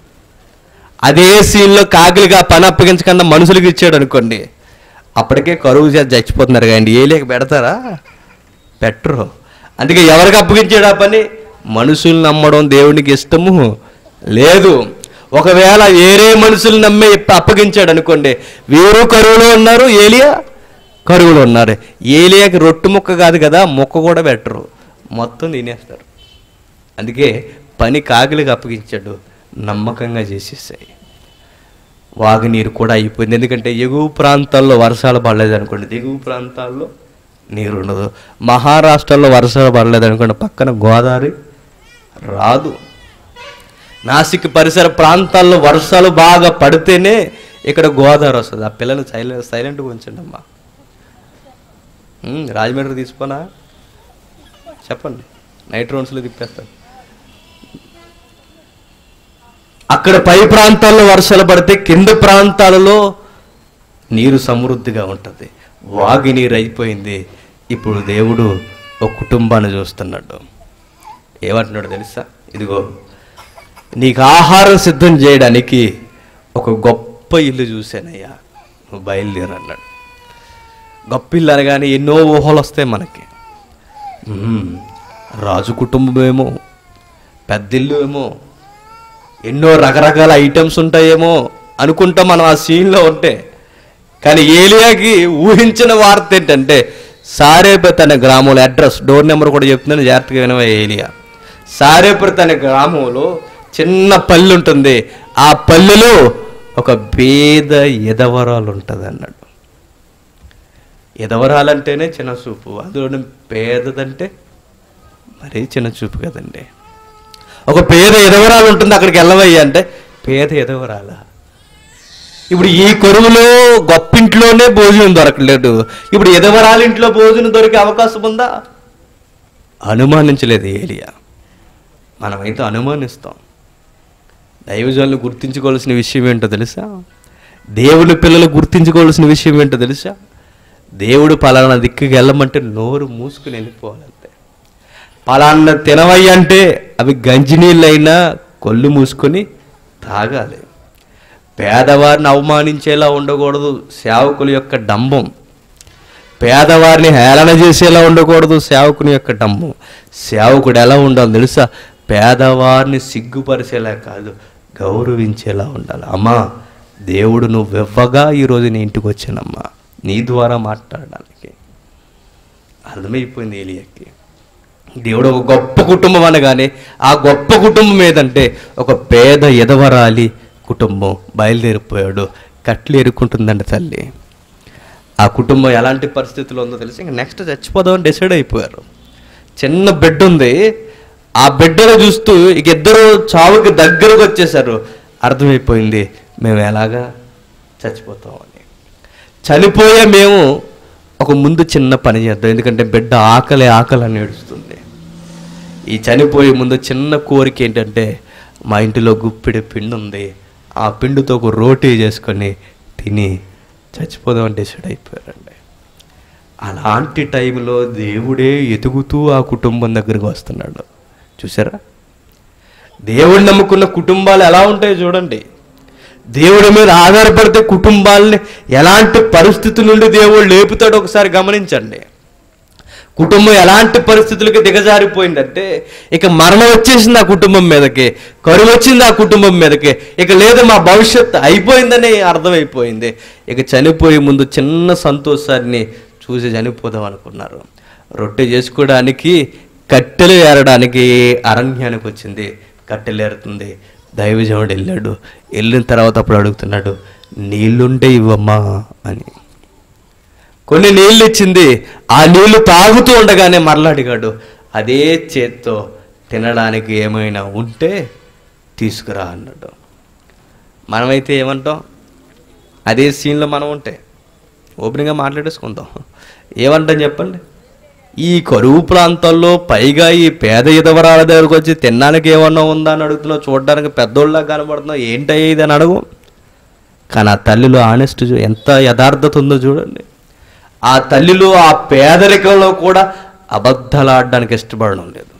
అదే సీన్లో కాకిలిగా పని అప్పగించకుండా మనుషులకి ఇచ్చాడు అనుకోండి అప్పటికే కరువు చేసి చచ్చిపోతున్నారు కానీ ఏలేక పెడతారా పెట్టరు అందుకే ఎవరికి అప్పగించాడు ఆ పని మనుషులు నమ్మడం దేవునికి ఇష్టము లేదు ఒకవేళ వేరే మనుషులు నమ్మే అప్పగించాడు అనుకోండి వీరు కరువులో ఉన్నారు ఏలియా కరువులో ఉన్నారు ఏలియాకి రొట్టు ముక్క కాదు కదా ముక్క కూడా పెట్టరు మొత్తం తినేస్తారు అందుకే పని కాకిలికి అప్పగించాడు నమ్మకంగా చేసేసాయి వాగునీరు కూడా అయిపోయింది ఎందుకంటే ఎగువ ప్రాంతాల్లో వర్షాలు పడలేదు అనుకోండి దిగువ ప్రాంతాల్లో నీరు ఉండదు మహారాష్ట్రలో వర్షాలు పడలేదు అనుకోండి పక్కన గోదావరి రాదు నాసిక్ పరిసర ప్రాంతాల్లో వర్షాలు బాగా పడితేనే ఇక్కడ గోదావరి వస్తుంది ఆ పిల్లలు సైలెంట్ సైలెంట్గా ఉంచండి అమ్మా ఉమ్, రాజమండ్రి తీసుకోనా చెప్పండి నైట్ రౌండ్స్లో తిప్పేస్తాను అక్కడ పై ప్రాంతాల్లో వర్షాలు పడితే కింద ప్రాంతాలలో నీరు సమృద్ధిగా ఉంటుంది వాగి నీరు అయిపోయింది ఇప్పుడు దేవుడు ఒక కుటుంబాన్ని చూస్తున్నాడు ఏమంటున్నాడు తెలుసా ఇదిగో నీకు ఆహారం సిద్ధం చేయడానికి ఒక గొప్ప ఇల్లు చూశానయ్యా నువ్వు బయలుదేరు అన్నాడు గొప్ప ఇల్లు అనగానే ఎన్నో ఊహలు వస్తాయి మనకి మ్మ్. రాజు కుటుంబం ఏమో పెద్దిల్లు ఏమో ఎన్నో రకరకాల ఐటమ్స్ ఉంటాయేమో అనుకుంటాం మనం ఆ సీన్లో ఉంటే కానీ ఏలియాకి ఊహించిన వార్త ఏంటంటే సారేపతి అనే గ్రామంలో అడ్రస్ డోర్ నెంబర్ కూడా చెప్తున్నాను జాగ్రత్తగా వినవా ఏలియా సారేపతి అనే గ్రామంలో చిన్న పల్లె ఉంటుంది ఆ పల్లెలో ఒక పేద ఎదవరాలు ఉంటుంది అన్నాడు ఎదవరాలంటేనే చిన్న చూపు అందులో పేదదంటే మరీ చిన్న చూపు కదండి ఒక పేద ఎదవరాలు ఉంటుంది అక్కడికి వెళ్ళవయ్యా అంటే పేద ఎదవరాలా ఇప్పుడు ఈ కొరువులో గొప్పింట్లోనే భోజనం దొరకలేదు ఇప్పుడు ఎదవరాల ఇంట్లో భోజనం దొరికే అవకాశం ఉందా అనుమానించలేదు ఏలియా మనమైతే అనుమానిస్తాం దైవజనులు గుర్తించుకోవాల్సిన విషయం ఏంటో తెలుసా దేవుని పిల్లలు గుర్తించుకోవాల్సిన విషయం ఏంటో తెలుసా దేవుడు పలానా దిక్కుకి వెళ్ళమంటే నోరు మూసుకుని వెళ్ళిపోవాలంతే పలానా తినవయ్య అంటే అవి గంజినీళ్ళైనా కొళ్ళు మూసుకొని తాగాలి పేదవారిని అవమానించేలా ఉండకూడదు సేవకుల యొక్క డంబం పేదవారిని హేళన చేసేలా ఉండకూడదు సేవకుని యొక్క డంబం సేవకుడు ఎలా ఉండాలి తెలుసా పేదవారిని సిగ్గుపరిచేలా కాదు గౌరవించేలా ఉండాలి అమ్మా దేవుడు నువ్వు ఇవ్వగా ఈరోజు నీ ఇంటికి వచ్చానమ్మా నీ ద్వారా మాట్లాడడానికి అర్థమైపోయింది ఏలియాకి దేవుడు ఒక గొప్ప కుటుంబం అనగానే ఆ గొప్ప కుటుంబం ఏదంటే ఒక పేద ఎదవరాలి కుటుంబం బయలుదేరిపోయాడు కట్లు ఎరుక్కుంటుందండి తల్లి ఆ కుటుంబం ఎలాంటి పరిస్థితిలో ఉందో తెలిసి ఇంకా నెక్స్ట్ చచ్చిపోదామని డిసైడ్ అయిపోయారు చిన్న బెడ్ ఉంది ఆ బెడ్డను చూస్తూ ఇక ఇద్దరు చావుకి దగ్గరకు వచ్చేసారు అర్థమైపోయింది మేము ఎలాగా చచ్చిపోతామని చనిపోయే మేము ఒక ముందు చిన్న పని చేద్దాం ఎందుకంటే బిడ్డ ఆకలి ఆకలి అని ఏడుస్తుంది ఈ చనిపోయే ముందు చిన్న కోరిక ఏంటంటే మా ఇంటిలో గుప్పిడి పిండి ఉంది ఆ పిండితో ఒక రోటీ చేసుకొని తిని చచ్చిపోదామని డిసైడ్ అయిపోయారండి అలాంటి టైంలో దేవుడే ఎదుగుతూ ఆ కుటుంబం దగ్గరికి వస్తున్నాడు చూసారా దేవుడు నమ్ముకున్న కుటుంబాలు ఎలా ఉంటాయో చూడండి దేవుడి మీద ఆధారపడితే కుటుంబాలని ఎలాంటి పరిస్థితుల నుండి దేవుడు లేపుతాడో ఒకసారి గమనించండి కుటుంబం ఎలాంటి పరిస్థితులకి దిగజారిపోయిందంటే ఇక మరణం వచ్చేసింది ఆ కుటుంబం మీదకి కరువు వచ్చింది ఆ కుటుంబం మీదకి ఇక లేదు మా భవిష్యత్తు అయిపోయిందని అర్థమైపోయింది ఇక చనిపోయే ముందు చిన్న సంతోషాన్ని చూసి చనిపోదాం అనుకున్నారు రొట్టె చేసుకోవడానికి కట్టెలు ఏరడానికి అరణ్యానికి వచ్చింది కట్టెలు ఏరుతుంది దైవజనుడు వెళ్ళాడు వెళ్ళిన తర్వాత అప్పుడు అడుగుతున్నాడు నీళ్ళుంటే ఇవ్వమ్మా అని కొన్ని నీళ్ళు ఇచ్చింది ఆ నీళ్లు తాగుతూ ఉండగానే మరలా అడిగాడు అదే చేత్తో తినడానికి ఏమైనా ఉంటే తీసుకురా అన్నాడు మనమైతే ఏమంటాం అదే సీన్లో మనం ఉంటే ఓపెన్గా మాట్లాడేసుకుందాం ఏమంటాం చెప్పండి ఈ కరువు ప్రాంతాల్లో పైగా ఈ పేద ఇదవరాల దగ్గరకు వచ్చి తినడానికి ఏమన్నా ఉందా అని అడుగుతున్నావు చూడడానికి పెద్దోళ్ళ కనబడుతున్నావు ఏంటయ్యా ఇది అని అడుగు కానీ ఆ తల్లిలో ఆనెస్ట్ ఎంత యథార్థత ఉందో చూడండి ఆ తల్లిలో ఆ పేదరికంలో కూడా అబద్ధాలాడడానికి ఇష్టపడడం లేదు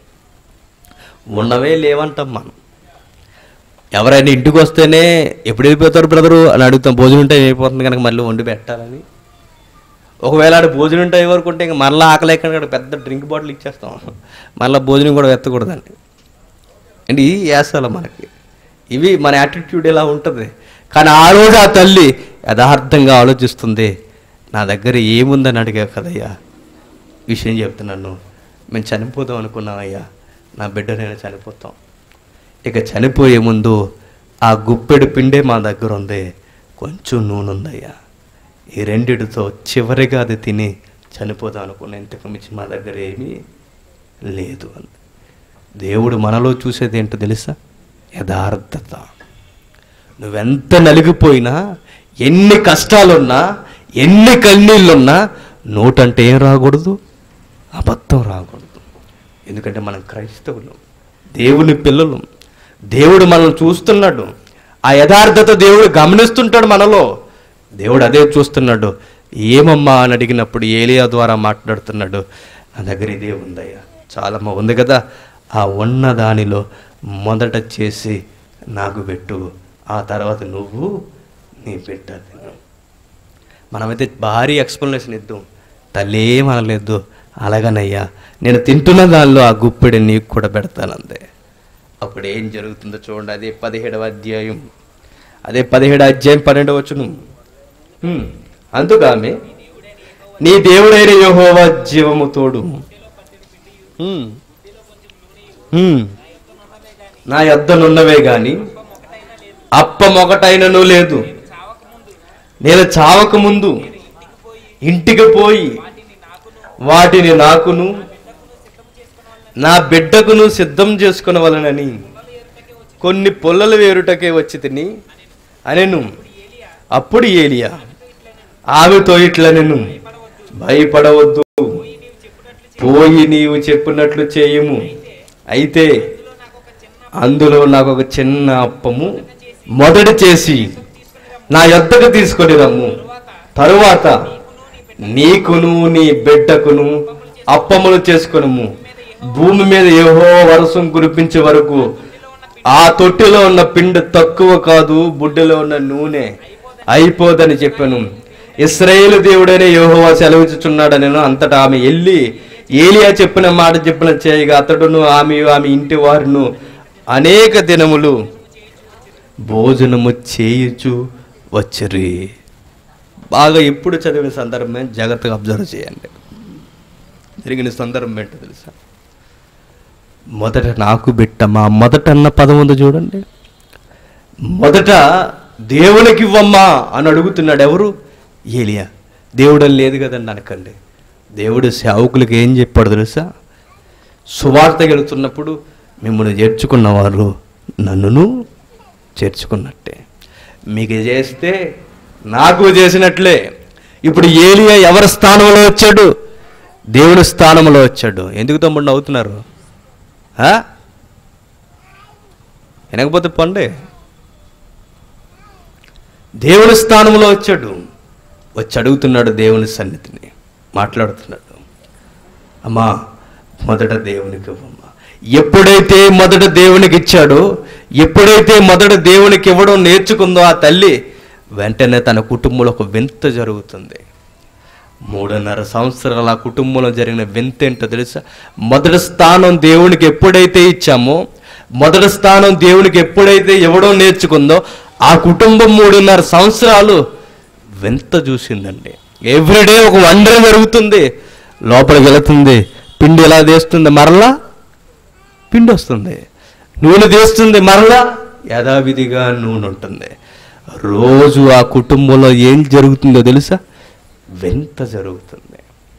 ఉన్నవే లేవంటాం మనం ఎవరైనా ఇంటికి వస్తేనే ఎప్పుడు వెళ్ళిపోతారు బ్రదరు అని అడుగుతాం భోజనం టైం అయిపోతుంది కనుక మళ్ళీ వండి పెట్టాలని ఒకవేళ ఆడ భోజనం టైం వరకు ఉంటే ఇంకా మళ్ళీ ఆకలి ఎక్కడ పెద్ద డ్రింక్ బాటిల్ ఇచ్చేస్తాం మళ్ళీ భోజనం కూడా ఎత్తకూడదండి అంటే ఇది వేసాలి మనకి ఇవి మన యాటిట్యూడ్ ఎలా ఉంటుంది కానీ ఆ రోజు ఆ తల్లి యథార్థంగా ఆలోచిస్తుంది నా దగ్గర ఏముందని అడిగా కదయ్యా విషయం చెప్తున్నాను మేము చనిపోదాం అనుకున్నామయ్యా నా బిడ్డ నేను చనిపోతాం ఇక చనిపోయే ముందు ఆ గుప్పెడు పిండే మా దగ్గర ఉంది కొంచెం నూనె ఉందయ్యా ఈ రెండిటితో చివరిగా అది తిని చనిపోదాం అనుకున్న ఇంతకు మించి మా దగ్గర ఏమీ లేదు అంది దేవుడు మనలో చూసేది ఏంటో తెలుసా యథార్థత నువ్వెంత నలిగిపోయినా ఎన్ని కష్టాలున్నా ఎన్ని కన్నీళ్ళున్నా నోటంటే ఏం రాకూడదు అబద్ధం రాకూడదు ఎందుకంటే మనం క్రైస్తవులు దేవుని పిల్లలు దేవుడు మనల్ని చూస్తున్నాడు ఆ యథార్థత దేవుడు గమనిస్తుంటాడు మనలో దేవుడు అదే చూస్తున్నాడు ఏమమ్మా అని అడిగినప్పుడు ఏలియా ద్వారా మాట్లాడుతున్నాడు నా దగ్గర ఇదే ఉందయ్యా చాలమ్మా ఉంది కదా ఆ ఉన్న దానిలో మొదట చేసి నాకు పెట్టు ఆ తర్వాత నువ్వు నీ బిడ్డ తిను మనమైతే భారీ ఎక్స్ప్లెనేషన్ ఇద్దాం తల్లి మనలేదు అలాగనయ్యా నేను తింటున్న దానిలో ఆ గుప్పెడి నీకు కూడా పెడతానందే అప్పుడు ఏం జరుగుతుందో చూడండి అదే పదిహేడవ అధ్యాయం అదే పదిహేడు అధ్యాయం పన్నెండవ వచ్చును అందుకు ఆమె నీ దేవుడైన యెహోవా జీవము తోడు ఉమ్. ఉమ్. నా యొద్దనున్నవే గాని అప్పమొకటైనను లేదు నేను చావక ముందు ఇంటికి పోయి వాటిని నాకును నా బిడ్డకును సిద్ధం చేసుకునవలనని కొన్ని పొల్లలు వేరుటకే వచ్చి తిని అనెను అప్పుడు ఏలియా ఆమెతో ఇట్లా నేను భయపడవద్దు పోయి నీవు చెప్పినట్లు చేయము అయితే అందులో నాకు ఒక చిన్న అప్పము మొదట చేసి నా యొద్దకు తీసుకొని రమ్ము తరువాత నీకును నీ బిడ్డకును అప్పములు చేసుకొనుము భూమి మీద ఏహో వర్షం కురిపించే వరకు ఆ తొట్టిలో ఉన్న పిండి తక్కువ కాదు బుడ్డలో ఉన్న నూనె అయిపోదని చెప్పాను ఇస్రాయేలు దేవుడైన యెహోవా సెలవిచ్చుచున్నాడని అంతటా ఆమె వెళ్ళి ఏలియా చెప్పిన మాట చెప్పిన చేయగా అతడును ఆమె ఆమె ఇంటి వారును అనేక దినములు భోజనము చేయుచు వచ్చరి బాగా ఎప్పుడు చదివిన సందర్భమే జాగ్రత్తగా అబ్జర్వ్ చేయండి జరిగిన సందర్భం ఏంటో తెలుసా మొదట నాకు బిట్టమా మొదట అన్న పదం ఉంది చూడండి మొదట దేవునికి ఇవ్వమ్మా అని అడుగుతున్నాడు ఎవరు ఏలియా దేవుడని లేదు కదండి అనకండి దేవుడు సేవకులకు ఏం చెప్పాడు తెలుసా సువార్త గెలుతున్నప్పుడు మిమ్మల్ని చేర్చుకున్నవారు నన్నును చేర్చుకున్నట్టే మీకు చేస్తే నాకు చేసినట్లే ఇప్పుడు ఏలియా ఎవరి స్థానంలో వచ్చాడు దేవుని స్థానంలో వచ్చాడు ఎందుకు తమ్ముడు నవ్వుతున్నారు ఆ? వినకపోతే పండే దేవుని స్థానంలో వచ్చాడు వచ్చి అడుగుతున్నాడు దేవుని సన్నిధిని మాట్లాడుతున్నాడు అమ్మా మొదట దేవునికి ఇవ్వమ్మా ఎప్పుడైతే మొదట దేవునికి ఇచ్చాడో ఎప్పుడైతే మొదట దేవునికి ఇవ్వడం నేర్చుకుందో ఆ తల్లి వెంటనే తన కుటుంబంలో ఒక వింత జరుగుతుంది మూడున్నర సంవత్సరాల ఆ కుటుంబంలో జరిగిన వింత ఏంటో తెలుసా మొదటి స్థానం దేవునికి ఎప్పుడైతే ఇచ్చామో మొదటి స్థానం దేవునికి ఎప్పుడైతే ఇవ్వడం నేర్చుకుందో ఆ కుటుంబం మూడున్నర సంవత్సరాలు వింత చూసిందండి ఎవ్రీడే ఒక వండర్ జరుగుతుంది లోపలికి వెళుతుంది పిండి ఎలా తీస్తుంది మరలా పిండి వస్తుంది నూనె తీస్తుంది మరలా యథావిధిగా నూనె ఉంటుంది రోజు ఆ కుటుంబంలో ఏం జరుగుతుందో తెలుసా వింత జరుగుతుంది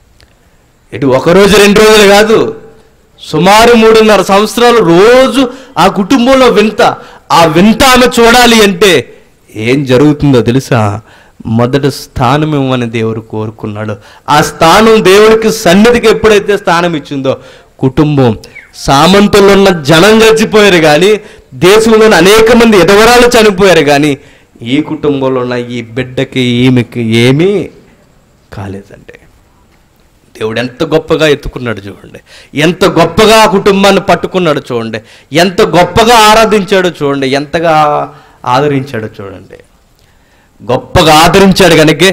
ఇటు ఒక రోజు రెండు రోజులు కాదు సుమారు మూడున్నర సంవత్సరాలు రోజు ఆ కుటుంబంలో వింత ఆ వింత ఆమె చూడాలి అంటే ఏం జరుగుతుందో తెలుసా మొదట స్థానం ఇవ్వని దేవుడు కోరుకున్నాడు ఆ స్థానం దేవుడికి సన్నిధికి ఎప్పుడైతే స్థానం ఇచ్చిందో కుటుంబం సామంతుల్లో ఉన్న జనం చచ్చిపోయారు కానీ దేశంలోని అనేక మంది ఎదవరాలు చనిపోయారు కానీ ఈ కుటుంబంలో ఉన్న ఈ బిడ్డకి ఈమెకి ఏమీ కాలేదండి దేవుడు ఎంత గొప్పగా ఎత్తుకున్నాడు చూడండి ఎంత గొప్పగా ఆ కుటుంబాన్ని పట్టుకున్నాడు చూడండి ఎంత గొప్పగా ఆరాధించాడో చూడండి ఎంతగా ఆదరించాడో చూడండి గొప్పగా ఆదరించాడు కనుక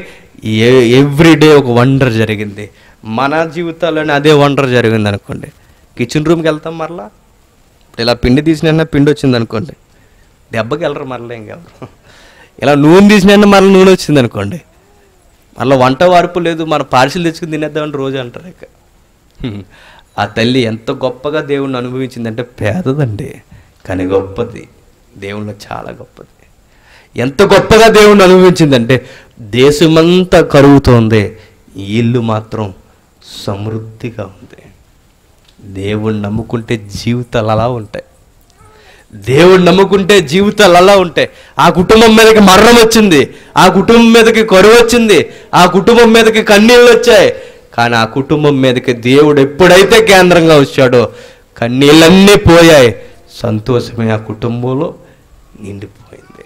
ఎవ్రీడే ఒక వండర్ జరిగింది మన జీవితాల్లోనే అదే వండర్ జరిగింది అనుకోండి కిచెన్ రూమ్కి వెళ్తాం మరలా ఇప్పుడు ఇలా పిండి తీసిన పిండి వచ్చింది అనుకోండి దెబ్బకి వెళ్ళరు మరలా ఇంకెవరు ఇలా నూనె తీసిన మరలా నూనె వచ్చింది అనుకోండి మళ్ళీ వంట వార్పు లేదు మన పార్సిల్ తెచ్చుకుని తినేద్దామని రోజు అంటారు ఇక హ్మ్. ఆ తల్లి ఎంత గొప్పగా దేవుణ్ణి అనుభవించిందంటే పేదదండి కానీ గొప్పది దేవుళ్ళు చాలా గొప్పది ఎంత గొప్పగా దేవుణ్ణి అనుభవించిందంటే దేశమంతా కరుగుతోంది ఈ ఇల్లు మాత్రం సమృద్ధిగా ఉంది దేవుణ్ణి నమ్ముకుంటే జీవితాలు అలా ఉంటాయి దేవుడు నమ్ముకుంటే జీవితాలు అలా ఉంటాయి ఆ కుటుంబం మీదకి మరణం వచ్చింది ఆ కుటుంబం మీదకి కరువు వచ్చింది ఆ కుటుంబం మీదకి కన్నీళ్ళు వచ్చాయి కానీ ఆ కుటుంబం మీదకి దేవుడు ఎప్పుడైతే కేంద్రంగా వచ్చాడో కన్నీళ్ళన్నీ పోయాయి సంతోషమే ఆ కుటుంబంలో నిండిపోయింది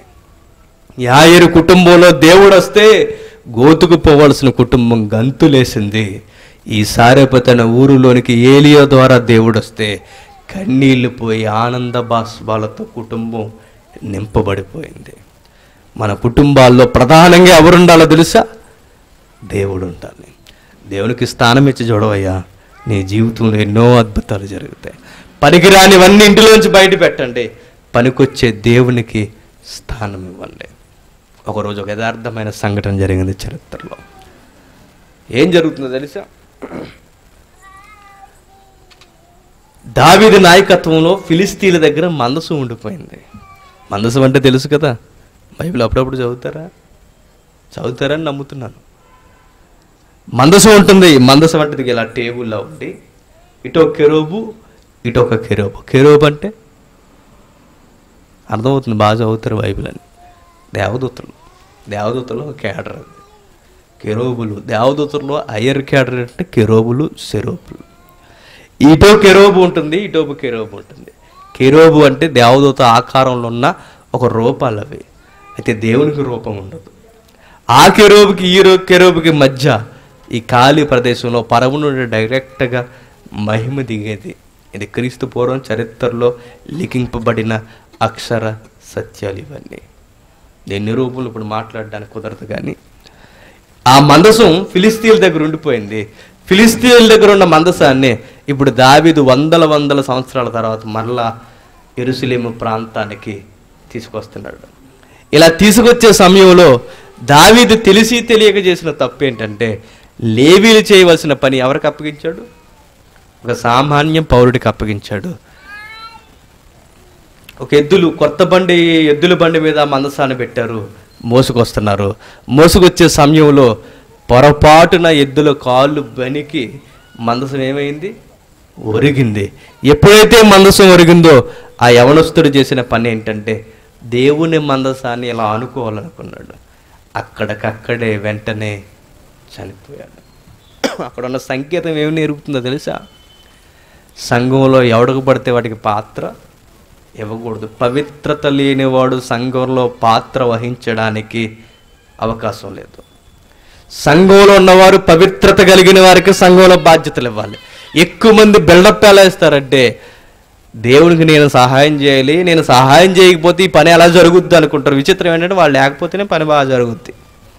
యాయరు కుటుంబంలో దేవుడు వస్తే గోతుకు పోవలసిన కుటుంబం గంతులేసింది ఈసారి తన ఊరిలోనికి ఏలియో ద్వారా దేవుడు వస్తే కన్నీళ్లు పోయి ఆనంద బాష్పాలతో కుటుంబం నింపబడిపోయింది మన కుటుంబాల్లో ప్రధానంగా ఎవరుండాలో తెలుసా దేవుడు ఉండాలి దేవునికి స్థానం ఇచ్చి చూడవయ్యా నీ జీవితంలో ఎన్నో అద్భుతాలు జరుగుతాయి పనికిరానివన్నీ ఇంటిలోంచి బయట పెట్టండి పనికొచ్చే దేవునికి స్థానం ఇవ్వండి ఒకరోజు ఒక యథార్థమైన సంఘటన జరిగింది చరిత్రలో ఏం జరుగుతుందో తెలుసా దావీదు నాయకత్వంలో ఫిలిస్తీన్ల దగ్గర మందసం ఉండిపోయింది మందసం అంటే తెలుసు కదా బైబిల్ అప్పుడప్పుడు చదువుతారా చదువుతారని నమ్ముతున్నాను మందసం ఉంటుంది మందసం అంటే ఇది ఇలా టేబుల్లో ఉండి ఇటు ఒక కెరోబు ఇటు ఒక కెరోబు కెరోబు అంటే అర్థమవుతుంది బాగా చదువుతారు బైబిల్ అని దేవదూతలు దేవదూతలు కేడర్ అది కెరోబులు దేవదూతల్లో అయ్యర్ కేడర్ అంటే కెరోబులు సెరోబులు ఇటో కెరోబు ఉంటుంది ఇటోపు కెరోబు ఉంటుంది కెరోబు అంటే దేవదూత ఆకారంలో ఉన్న ఒక రూపాలు అవి అయితే దేవునికి రూపం ఉండదు ఆ కెరోబుకి ఈ రో కెరోబుకి మధ్య ఈ ఖాళీ ప్రదేశంలో పరము నుండి డైరెక్ట్గా మహిమ దిగేది ఇది క్రీస్తు పూర్వం చరిత్రలో లిఖింపబడిన అక్షర సత్యాలు ఇవన్నీ దీని నిరూపణలు ఇప్పుడు మాట్లాడడానికి కుదరదు కానీ ఆ మందసం ఫిలిస్తీన్ల దగ్గర ఉండిపోయింది ఫిలిస్తీన్ల దగ్గర ఉన్న మందసాన్ని ఇప్పుడు దావీదు వందల వందల సంవత్సరాల తర్వాత మరలా ఎరుసలేము ప్రాంతానికి తీసుకొస్తున్నాడు ఇలా తీసుకొచ్చే సమయంలో దావీదు తెలిసి తెలియక చేసిన తప్పు ఏంటంటే లేవీలు చేయవలసిన పని ఎవరికి అప్పగించాడు ఒక సామాన్య పౌరుడికి అప్పగించాడు ఒక ఎద్దులు కొత్త బండి ఎద్దుల బండి మీద మందసాన్ని పెట్టారు మోసుకొస్తున్నారు మోసుకొచ్చే సమయంలో పొరపాటున ఎద్దుల కాళ్ళు బనికి మందసం ఏమైంది ఒరిగింది ఎప్పుడైతే మందసం ఒరిగిందో ఆ యవనస్తుడు చేసిన పని ఏంటంటే దేవుని మందసాన్ని ఇలా అనుకోవాలనుకున్నాడు అక్కడికక్కడే వెంటనే చనిపోయాడు అక్కడ ఉన్న సంకేతం ఏమి నేర్పుతుందో తెలుసా సంఘంలో ఎవడకు పడితే వాడికి పాత్ర ఇవ్వకూడదు పవిత్రత లేనివాడు సంఘంలో పాత్ర వహించడానికి అవకాశం లేదు సంఘంలో ఉన్నవారు పవిత్రత కలిగిన వారికి సంఘంలో బాధ్యతలు ఇవ్వాలి ఎక్కువ మంది బిల్డప్ ఎలా ఇస్తారంటే దేవునికి నేను సహాయం చేయాలి నేను సహాయం చేయకపోతే ఈ పని ఎలా జరుగుద్ది అనుకుంటారు విచిత్రం ఏంటంటే వాళ్ళు లేకపోతేనే పని బాగా జరుగుద్ది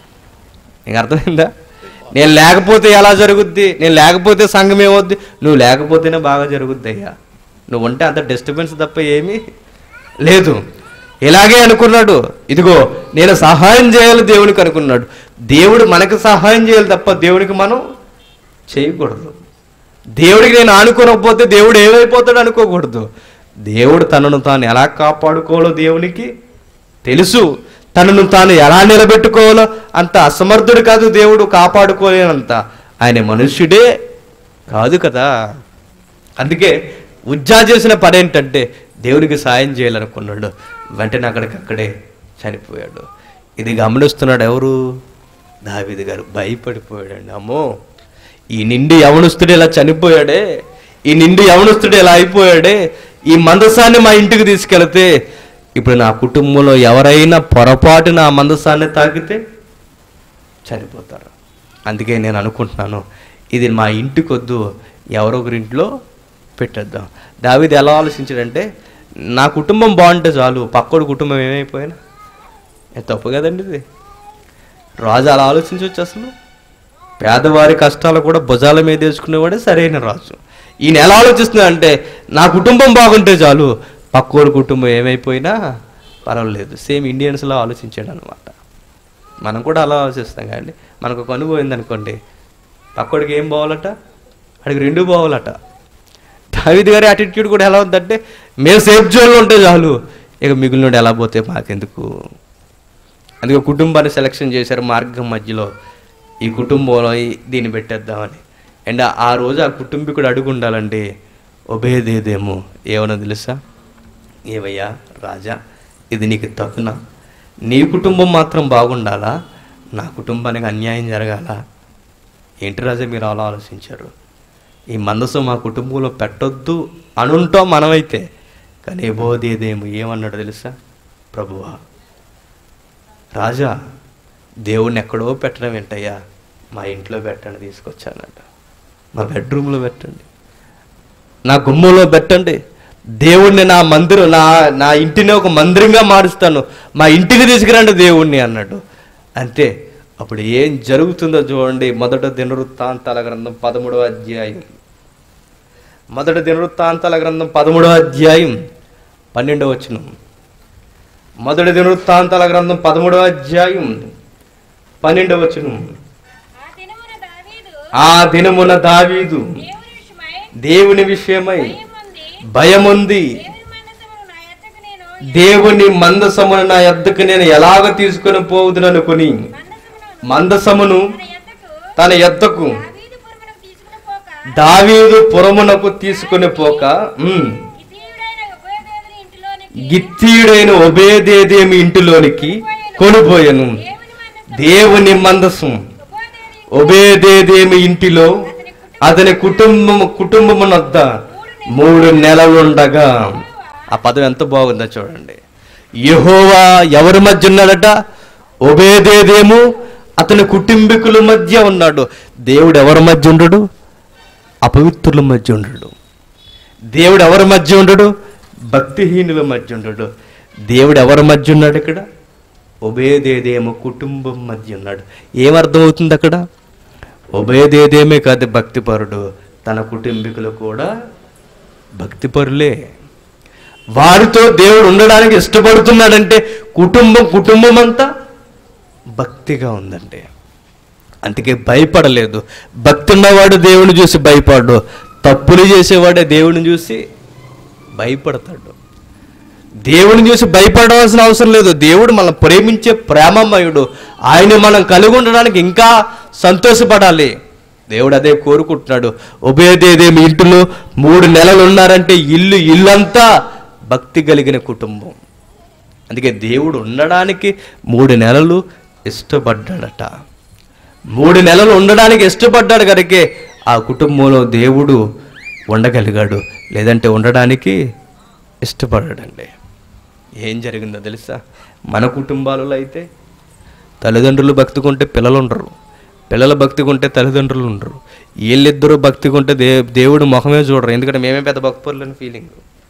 నీకు అర్థమైందా నేను లేకపోతే ఎలా జరుగుద్ది నేను లేకపోతే సంఘం ఏమవుద్ది నువ్వు లేకపోతేనే బాగా జరుగుద్ది అయ్యా నువ్వు ఉంటే అంత డిస్టర్బెన్స్ తప్ప ఏమీ లేదు ఇలాగే అనుకున్నాడు ఇదిగో నేను సహాయం చేయాలి దేవునికి అనుకున్నాడు దేవుడు మనకు సహాయం చేయాలి తప్ప దేవునికి మనం చేయకూడదు దేవుడికి నేను ఆనుకోనకపోతే దేవుడు ఏమైపోతాడు అనుకోకూడదు దేవుడు తనను తాను ఎలా కాపాడుకోవాలో దేవునికి తెలుసు తనను తాను ఎలా నిలబెట్టుకోవాలో అంత అసమర్థుడు కాదు దేవుడు కాపాడుకోలేనంత ఆయన మనుష్యుడే కాదు కదా అందుకే ఉజ్జా చేసిన పని ఏంటంటే దేవునికి సాయం చేయాలనుకున్నాడు వెంటనే అక్కడికక్కడే చనిపోయాడు ఇది గమనిస్తున్నాడు ఎవరు దావీదు గారు భయపడిపోయాడండి అమ్మో ఈ నిండి యవనస్తుడు ఇలా చనిపోయాడే ఈ నిండి యవనస్తుడు ఇలా అయిపోయాడే ఈ మందసాన్ని మా ఇంటికి తీసుకెళ్తే ఇప్పుడు నా కుటుంబంలో ఎవరైనా పొరపాటున ఆ మందసాన్ని తాకితే చనిపోతారు అందుకే నేను అనుకుంటున్నాను ఇది మా ఇంటికి వద్దు ఎవరొకరింట్లో పెట్టేద్దాం దావీది ఎలా ఆలోచించాడంటే నా కుటుంబం బాగుంటే చాలు పక్కోడి కుటుంబం ఏమైపోయినా ఏ తప్పు కదండి ఇది రాజు అలా ఆలోచించవచ్చు అసలు పేదవారి కష్టాలు కూడా భుజాల మీద వేసుకునేవాడే సరైన రాజు ఈయన ఎలా ఆలోచిస్తున్నా అంటే నా కుటుంబం బాగుంటే చాలు పక్కోడి కుటుంబం ఏమైపోయినా పర్వాలేదు సేమ్ ఇండియన్స్లో ఆలోచించాడు అనమాట మనం కూడా అలా ఆలోచిస్తాం కానీ మనకు ఒక అనుభవం అనుకోండి పక్కోడికి ఏం బావాలట అడిగి రెండు బావాలట దావిద్ గారి యాటిట్యూడ్ కూడా ఎలా ఉందంటే మేము సేఫ్ జోన్లో ఉంటే చాలు ఇక మిగిలినోడు ఎలా పోతే మాకెందుకు అందుకే కుటుంబాన్ని సెలక్షన్ చేశారు మార్గం మధ్యలో ఈ కుటుంబంలో ఈ- దీన్ని పెట్టేద్దామని అండ్ ఆ రోజు ఆ కుటుంబీకుడు అడుగు ఉండాలండి ఒబేదేదేమో ఏమన్నా తెలుసా ఏవయ్యా రాజా ఇది నీకు తప్పునా నీ కుటుంబం మాత్రం బాగుండాలా నా కుటుంబానికి అన్యాయం జరగాల ఏంటి రాజా మీరు అలా ఆలోచించారు ఈ మందసం మా కుటుంబంలో పెట్టొద్దు అనుంటాం మనమైతే కానీ ఏబోదేదేమో ఏమన్నాడు తెలుసా ప్రభువా రాజా దేవుణ్ణి ఎక్కడో పెట్టడం ఏంటయ్యా మా ఇంట్లో పెట్టండి తీసుకొచ్చానంట మా బెడ్రూమ్లో పెట్టండి నా గుమ్మంలో పెట్టండి దేవుణ్ణి నా మందిరం నా నా ఇంటిని ఒక మందిరంగా మారుస్తాను మా ఇంటికి తీసుకురండి దేవుణ్ణి అన్నాడు అంతే అప్పుడు ఏం జరుగుతుందో చూడండి మొదట దినవృత్తాంతాల గ్రంథం పదమూడవ అధ్యాయం మొదట దినవృత్తాంతాల గ్రంథం పదమూడవ అధ్యాయం పన్నెండవ వచనం మొదటి దినవృత్తాంతాల గ్రంథం పదమూడవ అధ్యాయం పన్నెండవ వచనం ఆ దినమున దావీదు ఆ దినమున దావీదు దేవుని విషయమై దేవుని విషయమై భయముంది భయముంది దేవుని మందసమును నా ఎద్దకు దేవుని మందసమును నా నేను ఎద్దకు నేను ఎలాగ తీసుకుని పోవుదుననుకుని మందసమును మందసమును తన ఎద్దకు తన ఎద్దకు దావీదు పురమునకు దావీదు పురమునకు తీసుకుని పోక తీసుకుని పోక ఉమ్, ఇతీయుడైన ఉపయోగేదని ఇంటిలోనికి గిత్తీయుడైన ఒబేదేదేమి ఇంటిలోనికి కొనిపోయెను దేవుని మందసం ఒబేదేదేమి ఇంటిలో అతని కుటుంబం కుటుంబమునొద్ద మూడు నెలలుండగా ఆ పదం ఎంత బాగుందో చూడండి యెహోవా ఎవరి మధ్య ఉన్నాడట ఒబేదేదేము అతని కుటుంబీకుల మధ్య ఉన్నాడు దేవుడు ఎవరి మధ్య ఉండడు అపవిత్రుల మధ్య ఉండడు దేవుడు ఎవరి మధ్య ఉండడు భక్తిహీనుల మధ్య ఉండడు దేవుడు ఎవరి మధ్య ఉన్నాడు ఇక్కడ ఉభయదేదేమో కుటుంబం మధ్య ఉన్నాడు ఏమర్థమవుతుంది అక్కడ ఉభయదేదేమే కాదు భక్తిపరుడు తన కుటుంబీకులు కూడా భక్తిపరులే వారితో దేవుడు ఉండడానికి ఇష్టపడుతున్నాడంటే కుటుంబం కుటుంబం అంతా భక్తిగా ఉందండి అందుకే భయపడలేదు భక్తి ఉన్నవాడు దేవుని చూసి భయపడు తప్పులు చేసేవాడే దేవుని చూసి భయపడతాడు దేవుని చూసి భయపడవలసిన అవసరం లేదు దేవుడు మనం ప్రేమించే ప్రేమమయుడు ఆయన మనం కలిగి ఉండడానికి ఇంకా సంతోషపడాలి దేవుడు అదే కోరుకుంటున్నాడు ఉభయదేదేమి ఇంటిలో మూడు నెలలు ఉన్నారంటే ఇల్లు ఇల్లంతా భక్తి కలిగిన కుటుంబం అందుకే దేవుడు ఉండడానికి మూడు నెలలు ఇష్టపడ్డాడట మూడు నెలలు ఉండడానికి ఇష్టపడ్డాడు కనుకే ఆ కుటుంబంలో దేవుడు ఉండగలిగాడు లేదంటే ఉండడానికి ఇష్టపడాడండి ఏం జరిగిందో తెలుసా మన కుటుంబాలలో అయితే తల్లిదండ్రులు భక్తికుంటే పిల్లలు ఉండరు పిల్లలు భక్తికుంటే తల్లిదండ్రులు ఉండరు వీళ్ళిద్దరూ భక్తికుంటే దే దేవుడు ముఖమే చూడరు ఎందుకంటే మేమే పెద్ద భక్తులని ఫీలింగ్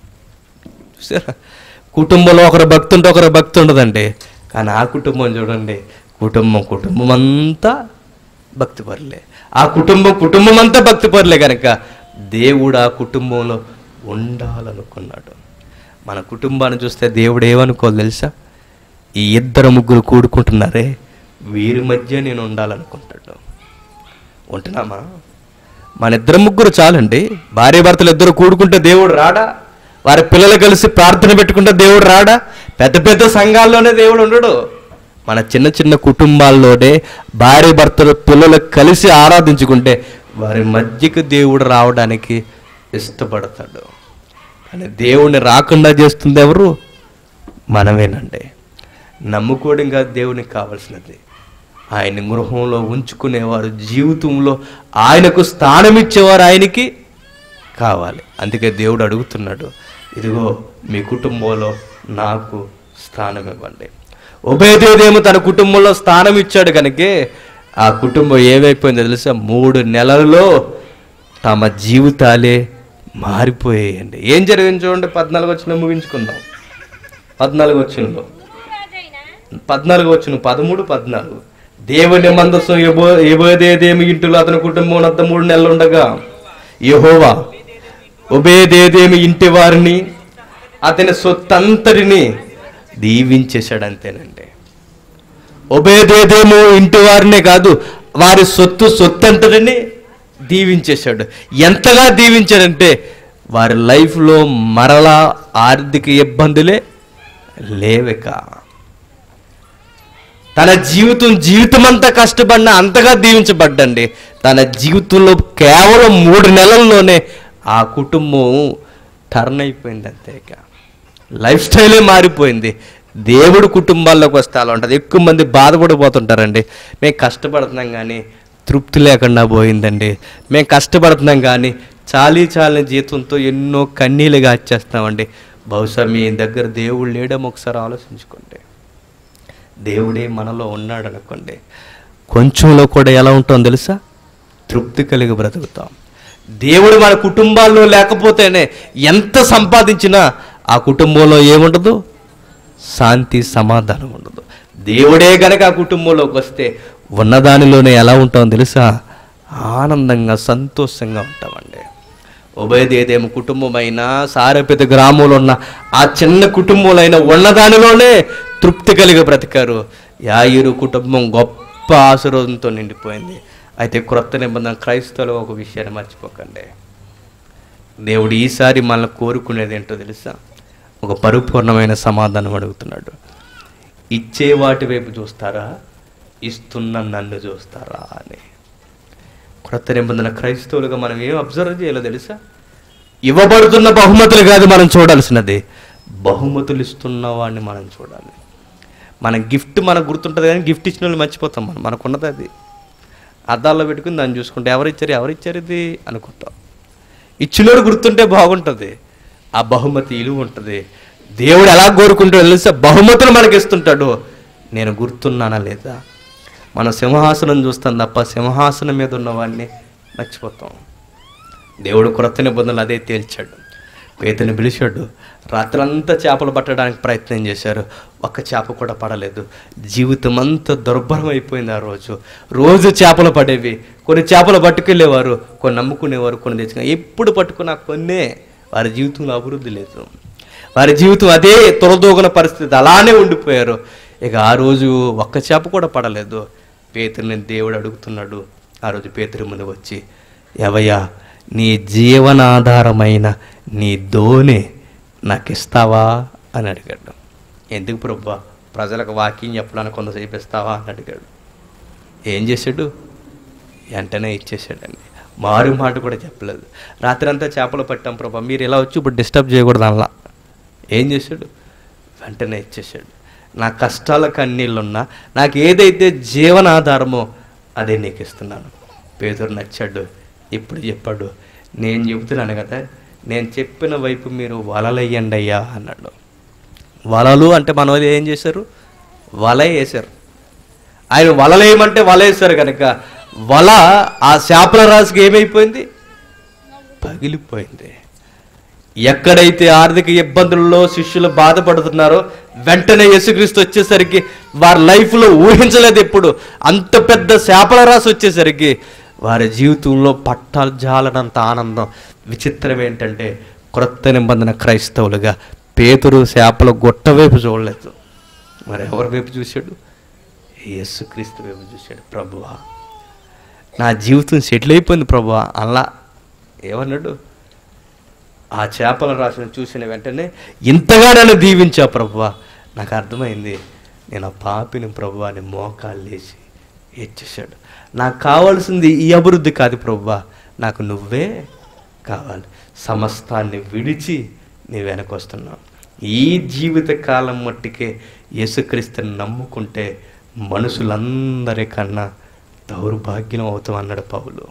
చూసారా కుటుంబంలో ఒకరు భక్తి ఉంటే ఒకరు భక్తి ఉండదండి కానీ ఆ కుటుంబం చూడండి కుటుంబం కుటుంబం అంతా భక్తి పరులే ఆ కుటుంబం కుటుంబం అంతా భక్తి పరులే కనుక దేవుడు ఆ కుటుంబంలో ఉండాలనుకున్నాడు మన కుటుంబాన్ని చూస్తే దేవుడు ఏమనుకోవాలి తెలుసా ఈ ఇద్దరు ముగ్గురు కూడుకుంటున్నారే వీరి మధ్య నేను ఉండాలనుకుంటాడు ఉంటున్నామా మన ఇద్దరు ముగ్గురు చాలండి భార్య భర్తలు ఇద్దరు కూడుకుంటే దేవుడు రాడా వారి పిల్లలు కలిసి ప్రార్థన పెట్టుకుంటే దేవుడు రాడా పెద్ద పెద్ద సంఘాల్లోనే దేవుడు ఉండడు మన చిన్న చిన్న కుటుంబాల్లోనే భార్య భర్తలు పిల్లలు కలిసి ఆరాధించుకుంటే వారి మధ్యకు దేవుడు రావడానికి ఇష్టపడతాడు కానీ దేవుణ్ణి రాకుండా చేస్తుంది ఎవరు మనమేనండి నమ్ముకోవడం కాదు దేవునికి కావాల్సినది ఆయన గృహంలో ఉంచుకునేవారు జీవితంలో ఆయనకు స్థానం ఇచ్చేవారు ఆయనకి కావాలి అందుకే దేవుడు అడుగుతున్నాడు ఇదిగో మీ కుటుంబంలో నాకు స్థానం ఇవ్వండి ఉభయదేదేమో తన కుటుంబంలో స్థానం ఇచ్చాడు కనుకే ఆ కుటుంబం ఏమైపోయిందో తెలుసా మూడు నెలల్లో తమ జీవితాలే మారిపోయాయండి ఏం జరిగింది చూడండి పద్నాలుగు వచ్చిన ముగించుకుందాం పద్నాలుగు వచ్చినలో రాజైన పద్నాలుగు వచ్చిన పదమూడు పద్నాలుగు దేవుని మందస్సు ఎబోదేదేమి ఇంటిలో అతని కుటుంబం అంత మూడు నెలలు ఉండగా యహోవా ఉబేదేదేమి ఇంటి వారిని అతని సొత్తంతటిని దీవించేశాడు అంతేనండి ఉబేదేదేమో ఇంటి వారినే కాదు వారి సొత్తు సొత్తంతటిని దీవించేశాడు ఎంతగా దీవించాడంటే వారి లైఫ్లో మరలా ఆర్థిక ఇబ్బందులే లేవిక తన జీవితం జీవితం అంతా కష్టపడినా అంతగా దీవించబడ్డండి తన జీవితంలో కేవలం మూడు నెలల్లోనే ఆ కుటుంబం టర్న్ అయిపోయింది అంతే ఇక లైఫ్ స్టైలే మారిపోయింది దేవుడు కుటుంబాల్లోకి వస్తే అలా ఉంటుంది ఎక్కువ మంది బాధపడిపోతుంటారండి మేము కష్టపడుతున్నాం కానీ తృప్తి లేకుండా పోయిందండి మేము కష్టపడుతున్నాం కానీ చాలీ చాలని జీతంతో ఎన్నో కన్నీళ్ళు గాచేస్తామండి బహుశా మీ దగ్గర దేవుడు లేడేమో ఒకసారి ఆలోచించుకోండి దేవుడే మనలో ఉన్నాడు అనుకోండి కొంచెంలో కూడా ఎలా ఉంటాం తెలుసా తృప్తి కలిగి బ్రతుకుతాం దేవుడు మన కుటుంబాల్లో లేకపోతేనే ఎంత సంపాదించినా ఆ కుటుంబంలో ఏముండదు శాంతి సమాధానం ఉండదు దేవుడే గనక ఆ కుటుంబంలోకి వస్తే ఉన్నదానిలోనే ఎలా ఉంటాం తెలుసా ఆనందంగా సంతోషంగా ఉంటామండి ఉభయదేదేమో కుటుంబమైనా సారపేత గ్రామంలో ఉన్న ఆ చిన్న కుటుంబంలో అయినా ఉన్నదానిలోనే తృప్తి కలిగి బ్రతికారు యాయిరు కుటుంబం గొప్ప ఆశీర్వాదంతో నిండిపోయింది అయితే క్రొత్త నిబంధన క్రైస్తవులు ఒక విషయాన్ని మర్చిపోకండి దేవుడు ఈసారి మనల్ని కోరుకునేది ఏంటో తెలుసా ఒక పరిపూర్ణమైన సమాధానం అడుగుతున్నాడు ఇచ్చే వాటి వైపు చూస్తారా ఇస్తున్న నన్ను చూస్తారా అని క్రొత్త నిబంధన క్రైస్తవులుగా మనం ఏం అబ్జర్వ్ చేయాలో తెలుసా ఇవ్వబడుతున్న బహుమతులు కాదు మనం చూడాల్సినది బహుమతులు ఇస్తున్న వాడిని మనం చూడాలి మన గిఫ్ట్ మనకు గుర్తుంటుంది కానీ గిఫ్ట్ ఇచ్చిన వాళ్ళు మర్చిపోతాం మనం మనకున్నది అది అద్దాల్లో పెట్టుకుని దాన్ని చూసుకుంటే ఎవరిచ్చారు ఎవరిచ్చారు ఇది అనుకుంటాం ఇచ్చినోడు గుర్తుంటే బాగుంటుంది ఆ బహుమతి ఇలువ ఉంటుంది దేవుడు ఎలా కోరుకుంటాడో తెలిస్తే బహుమతులు మనకి ఇస్తుంటాడు నేను గుర్తున్నానా లేదా మనం సింహాసనం చూస్తాం తప్ప సింహాసనం మీద ఉన్నవాడిని మర్చిపోతాం దేవుడు క్రొత్త నిబంధనలు అదే తేల్చాడు పేతని పిలిచాడు రాత్రంతా చేపలు పట్టడానికి ప్రయత్నం చేశారు ఒక్క చేప కూడా పడలేదు జీవితం అంతా దుర్భరం అయిపోయింది ఆ రోజు రోజు చేపలు పడేవి కొన్ని చేపలు పట్టుకెళ్ళేవారు కొన్ని నమ్ముకునేవారు కొన్ని తెచ్చుకునే ఎప్పుడు పట్టుకున్నా కొన్నే వారి జీవితంలో అభివృద్ధి లేదు వారి జీవితం అదే తొలదోగన పరిస్థితి అలానే ఉండిపోయారు ఇక ఆ రోజు ఒక్క చేప కూడా పడలేదు పేతురిని దేవుడు అడుగుతున్నాడు ఆ రోజు పేతురి ముందు వచ్చి ఎవయ్యా నీ జీవనాధారమైన నీ దోణి నాకు ఇస్తావా అని అడిగాడు ఎందుకు ప్రభా ప్రజలకు వాక్యం చెప్పడానికి కొంతసేపు ఇస్తావా అని అడిగాడు ఏం చేశాడు వెంటనే ఇచ్చేసాడండి మారు మాట కూడా చెప్పలేదు రాత్రి అంతా చేపలు పట్టాం ప్రభా మీరు ఇలా వచ్చి ఇప్పుడు డిస్టర్బ్ చేయకూడదు అలా ఏం చేశాడు వెంటనే ఇచ్చేసాడు నా కష్టాల కన్నీళ్ళున్నా నాకు ఏదైతే జీవనాధారమో అదే నీకు ఇస్తున్నాను పేదరు నచ్చాడు ఇప్పుడు చెప్పాడు నేను చెబుతున్నాను కదా నేను చెప్పిన వైపు మీరు వలలయ్యండి అయ్యా అన్నాడు వలలు అంటే మన వాళ్ళు ఏం చేశారు వల వేశారు ఆయన వలలేయమంటే వల వేశారు కనుక వల ఆ చేపల రాశికి ఏమైపోయింది పగిలిపోయింది ఎక్కడైతే ఆర్థిక ఇబ్బందుల్లో శిష్యులు బాధపడుతున్నారో వెంటనే యేసుక్రీస్తు వచ్చేసరికి వారి లైఫ్లో ఊహించలేదు ఎప్పుడు అంత పెద్ద శాపల రాసి వచ్చేసరికి వారి జీవితంలో పట్టాలు జాలనంత ఆనందం విచిత్రం ఏంటంటే క్రొత్త నిబంధన క్రైస్తవులుగా పేతురు శాపల గొట్ట వైపు చూడలేదు మరి ఎవరి వైపు చూశాడు యేసుక్రీస్తు వైపు చూశాడు ప్రభువా నా జీవితం సెటిల్ అయిపోయింది ప్రభువా అలా ఏమన్నాడు ఆ చేపల రాశిని చూసిన వెంటనే ఇంతగా నన్ను దీవించా ప్రభువా నాకు అర్థమైంది నేను ఆ పాపిని ప్రభువా అని మోకాలు లేచి ఇచ్చేసాడు నాకు కావాల్సింది ఈ అభివృద్ధి కాదు ప్రభువా నాకు నువ్వే కావాలి సమస్తాన్ని విడిచి నీ వెనకొస్తున్నావు ఈ జీవిత కాలం మట్టికే యేసుక్రీస్తుని నమ్ముకుంటే మనుషులందరికన్నా దౌర్భాగ్యం అవుతాం అన్నాడు పౌలు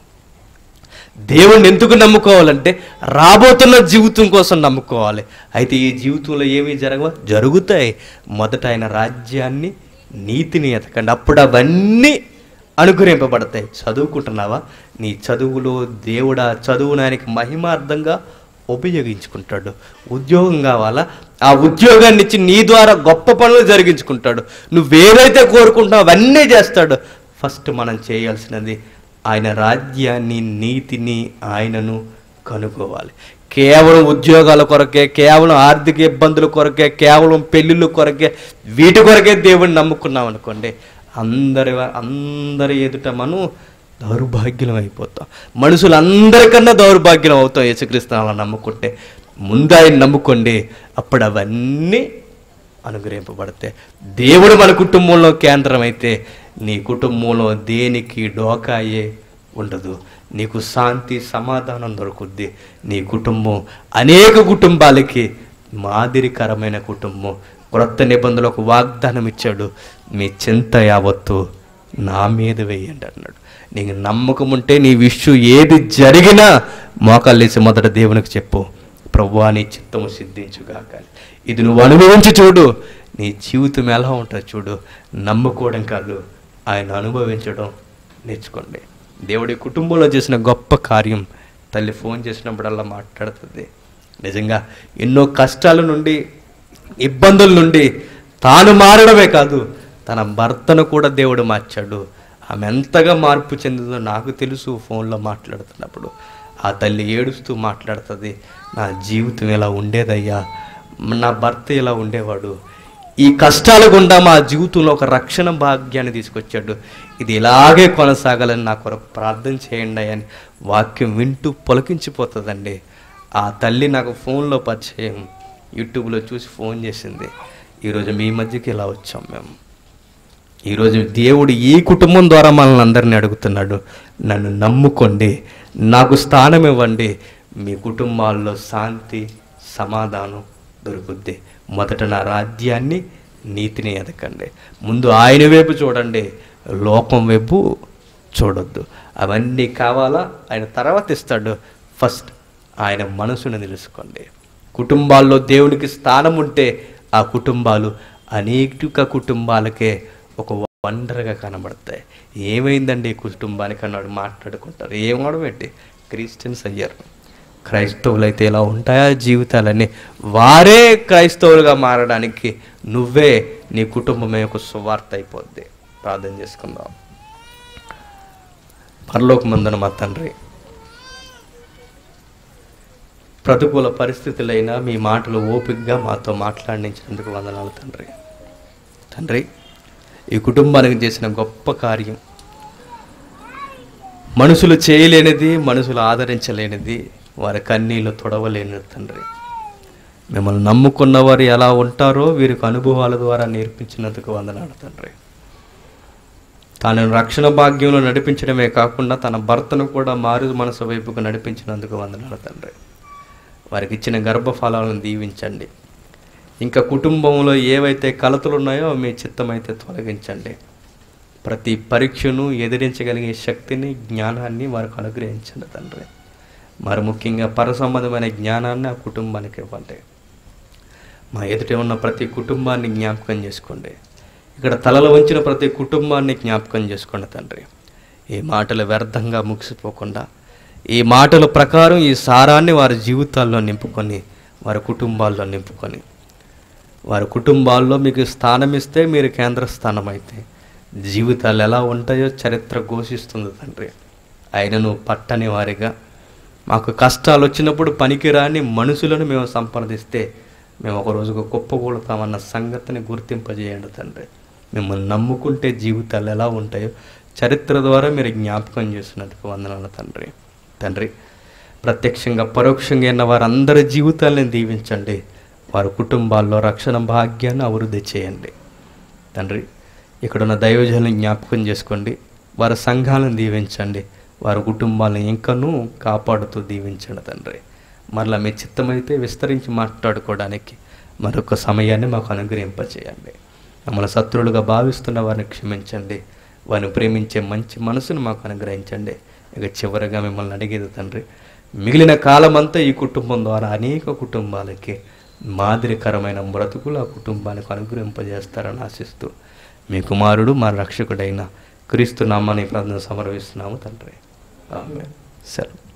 దేవుణ్ణి ఎందుకు నమ్ముకోవాలంటే రాబోతున్న జీవితం కోసం నమ్ముకోవాలి అయితే ఈ జీవితంలో ఏమీ జరగవా జరుగుతాయి మొదట ఆయన రాజ్యాన్ని నీతిని ఎతకండి అప్పుడు అవన్నీ అనుగ్రహింపబడతాయి చదువుకుంటున్నావా నీ చదువులో దేవుడా చదువును ఆయనకి మహిమార్థంగా ఉపయోగించుకుంటాడు ఉద్యోగం కావాలా ఆ ఉద్యోగాన్ని ఇచ్చి నీ ద్వారా గొప్ప పనులు జరిగించుకుంటాడు నువ్వేవైతే కోరుకుంటున్నావు అవన్నీ చేస్తాడు ఫస్ట్ మనం చేయాల్సినది ఆయన రాజ్యాన్ని నీతిని ఆయనను కనుక్కోవాలి కేవలం ఉద్యోగాల కొరకే కేవలం ఆర్థిక ఇబ్బందుల కొరకే కేవలం పెళ్ళిళ్ళ కొరకే వీటి కొరకే దేవుడిని నమ్ముకున్నాం అనుకోండి అందరి అందరి ఎదుట మనం దౌర్భాగ్యం అయిపోతాం మనుషులందరికన్నా దౌర్భాగ్యం అవుతాం యేసుక్రీస్తు అలా నమ్ముకుంటే ముందు ఆయన నమ్ముకోండి అప్పుడు అవన్నీ అనుగ్రహింపబడతాయి దేవుడు మన కుటుంబంలో కేంద్రం అయితే నీ కుటుంబంలో దేనికి డోకాయే ఉండదు నీకు శాంతి సమాధానం దొరుకుద్ది నీ కుటుంబం అనేక కుటుంబాలకి మాదిరికరమైన కుటుంబం క్రొత్త నిబంధనలకు వాగ్దానం ఇచ్చాడు మీ చింత యావత్తు నా మీద వేయండి అన్నాడు నీకు నమ్మకం ఉంటే నీ విషయం ఏది జరిగినా మోకాళ్ళేసి మొదట దేవునికి చెప్పు ప్రభువా నీ చిత్తము సిద్ధించుగాక అని. ఇది నువ్వు అనుభవించి చూడు నీ జీవితం ఎలా ఉంటుంది చూడు నమ్ముకోవడం కాదు ఆయన అనుభవించడం నేర్చుకోండి దేవుడి కుటుంబంలో చేసిన గొప్ప కార్యం తల్లి ఫోన్ చేసినప్పుడల్లా మాట్లాడుతుంది నిజంగా ఎన్నో కష్టాల నుండి ఇబ్బందుల నుండి తాను మారడమే కాదు తన భర్తను కూడా దేవుడు మార్చాడు ఆమె ఎంతగా మార్పు చెందిందో నాకు తెలుసు ఫోన్లో మాట్లాడుతున్నప్పుడు ఆ తల్లి ఏడుస్తూ మాట్లాడుతుంది నా జీవితం ఇలా ఉండేదయ్యా నా భర్త ఇలా ఉండేవాడు ఈ కష్టాల గుండా మా జీవితంలో ఒక రక్షణ భాగ్యాన్ని తీసుకొచ్చాడు ఇది ఇలాగే కొనసాగాలని నా కొరకు ప్రార్థన చేయండి అని వాక్యం వింటూ పొలకించిపోతుందండి ఆ తల్లి నాకు ఫోన్లో పరిచయం యూట్యూబ్లో చూసి ఫోన్ చేసింది ఈరోజు మీ మధ్యకి ఇలా వచ్చాం మేము ఈరోజు దేవుడు ఈ కుటుంబం ద్వారా మనల్ని అందరినీ అడుగుతున్నాడు నన్ను నమ్ముకోండి నాకు స్థానం ఇవ్వండి మీ కుటుంబాల్లో శాంతి సమాధానం దొరుకుద్ది మొదట నా రాజ్యాన్ని నీతిని ఎదకండి ముందు ఆయన వైపు చూడండి లోకం వైపు చూడొద్దు అవన్నీ కావాలా ఆయన తర్వాత ఇస్తాడు ఫస్ట్ ఆయన మనసును తెలుసుకోండి కుటుంబాల్లో దేవునికి స్థానం ఉంటే ఆ కుటుంబాలు అనేక కుటుంబాలకే ఒక వండర్గా కనబడతాయి ఏమైందండి ఈ కుటుంబానికి అన్నాడు మాట్లాడుకుంటారు ఏమవడం ఏంటి క్రిస్టియన్స్ అయ్యారు క్రైస్తవులు అయితే ఇలా ఉంటాయా జీవితాలని వారే క్రైస్తవులుగా మారడానికి నువ్వే నీ కుటుంబమే ఒక సువార్త అయిపోద్ది ప్రార్థన చేసుకుందాం పరలోకమందున మా తండ్రి ప్రతికూల పరిస్థితులైనా మీ మాటలు ఓపికగా మాతో మాట్లాడించినందుకు వందనాలు తండ్రి తండ్రి ఈ కుటుంబానికి చేసిన గొప్ప కార్యం మనుషులు చేయలేనిది మనుషులు ఆదరించలేనిది వారి కన్నీళ్ళు తొడవలేనిది తండ్రి మిమ్మల్ని నమ్ముకున్న వారు ఎలా ఉంటారో వీరికి అనుభవాల ద్వారా నేర్పించినందుకు వందనాలు తండ్రి తాను రక్షణ భాగ్యంలో నడిపించడమే కాకుండా తన భర్తను కూడా మారు మనసు వైపుకు నడిపించినందుకు వందనాలు తండ్రి వారికి ఇచ్చిన గర్భఫలాలను దీవించండి ఇంకా కుటుంబంలో ఏవైతే కలతలు ఉన్నాయో మీ చిత్తమైతే తొలగించండి ప్రతి పరీక్షను ఎదిరించగలిగే శక్తిని జ్ఞానాన్ని వారికి అనుగ్రహించండి తండ్రి మరి ముఖ్యంగా పరసంబంధమైన జ్ఞానాన్ని ఆ కుటుంబానికి ఇవ్వండి మా ఎదుట ఉన్న ప్రతి కుటుంబాన్ని జ్ఞాపకం చేసుకోండి ఇక్కడ తలలు వంచిన ప్రతి కుటుంబాన్ని జ్ఞాపకం చేసుకోండి తండ్రి ఈ మాటలు వ్యర్థంగా ముగిసిపోకుండా ఈ మాటల ప్రకారం ఈ సారాన్ని వారి జీవితాల్లో నింపుకొని వారి కుటుంబాల్లో నింపుకొని వారి కుటుంబాల్లో మీకు స్థానం ఇస్తే మీరు కేంద్ర స్థానం అయితే జీవితాలు ఎలా ఉంటాయో చరిత్ర ఘోషిస్తుంది తండ్రి ఆయనను పట్టని వారిగా మాకు కష్టాలు వచ్చినప్పుడు పనికిరాని మనుషులను మేము సంప్రదిస్తే మేము ఒక రోజుకు కుప్పకూడతామన్న సంగతిని గుర్తింపజేయండి తండ్రి మిమ్మల్ని నమ్ముకుంటే జీవితాలు ఎలా ఉంటాయో చరిత్ర ద్వారా మీరు జ్ఞాపకం చేసినందుకు వందనాలు తండ్రి తండ్రి ప్రత్యక్షంగా పరోక్షంగా అయిన వారందరి జీవితాలను దీవించండి వారి కుటుంబాల్లో రక్షణ భాగ్యాన్ని అభివృద్ధి చేయండి తండ్రి ఇక్కడున్న దైవజనులను జ్ఞాపకం చేసుకోండి వారి సంఘాలను దీవించండి వారి కుటుంబాలను ఇంకనూ కాపాడుతూ దీవించండి తండ్రి మరలా మీ చిత్తమైతే విస్తరించి మాట్లాడుకోవడానికి మరొక సమయాన్ని మాకు అనుగ్రహింపచేయండి మమ్మల్ని శత్రువులుగా భావిస్తున్న వారిని క్షమించండి వారిని ప్రేమించే మంచి మనసును మాకు అనుగ్రహించండి ఇక చివరిగా మిమ్మల్ని అడిగేది తండ్రి మిగిలిన కాలమంతా ఈ కుటుంబం ద్వారా అనేక కుటుంబాలకి మాదిరికరమైన బ్రతుకులు ఆ కుటుంబానికి అనుగ్రహింపజేస్తారని ఆశిస్తూ మీ కుమారుడు మా రక్షకుడైన క్రీస్తు నామాన్ని ప్రార్థన సమర్పిస్తున్నాము తండ్రి ఆమె సరే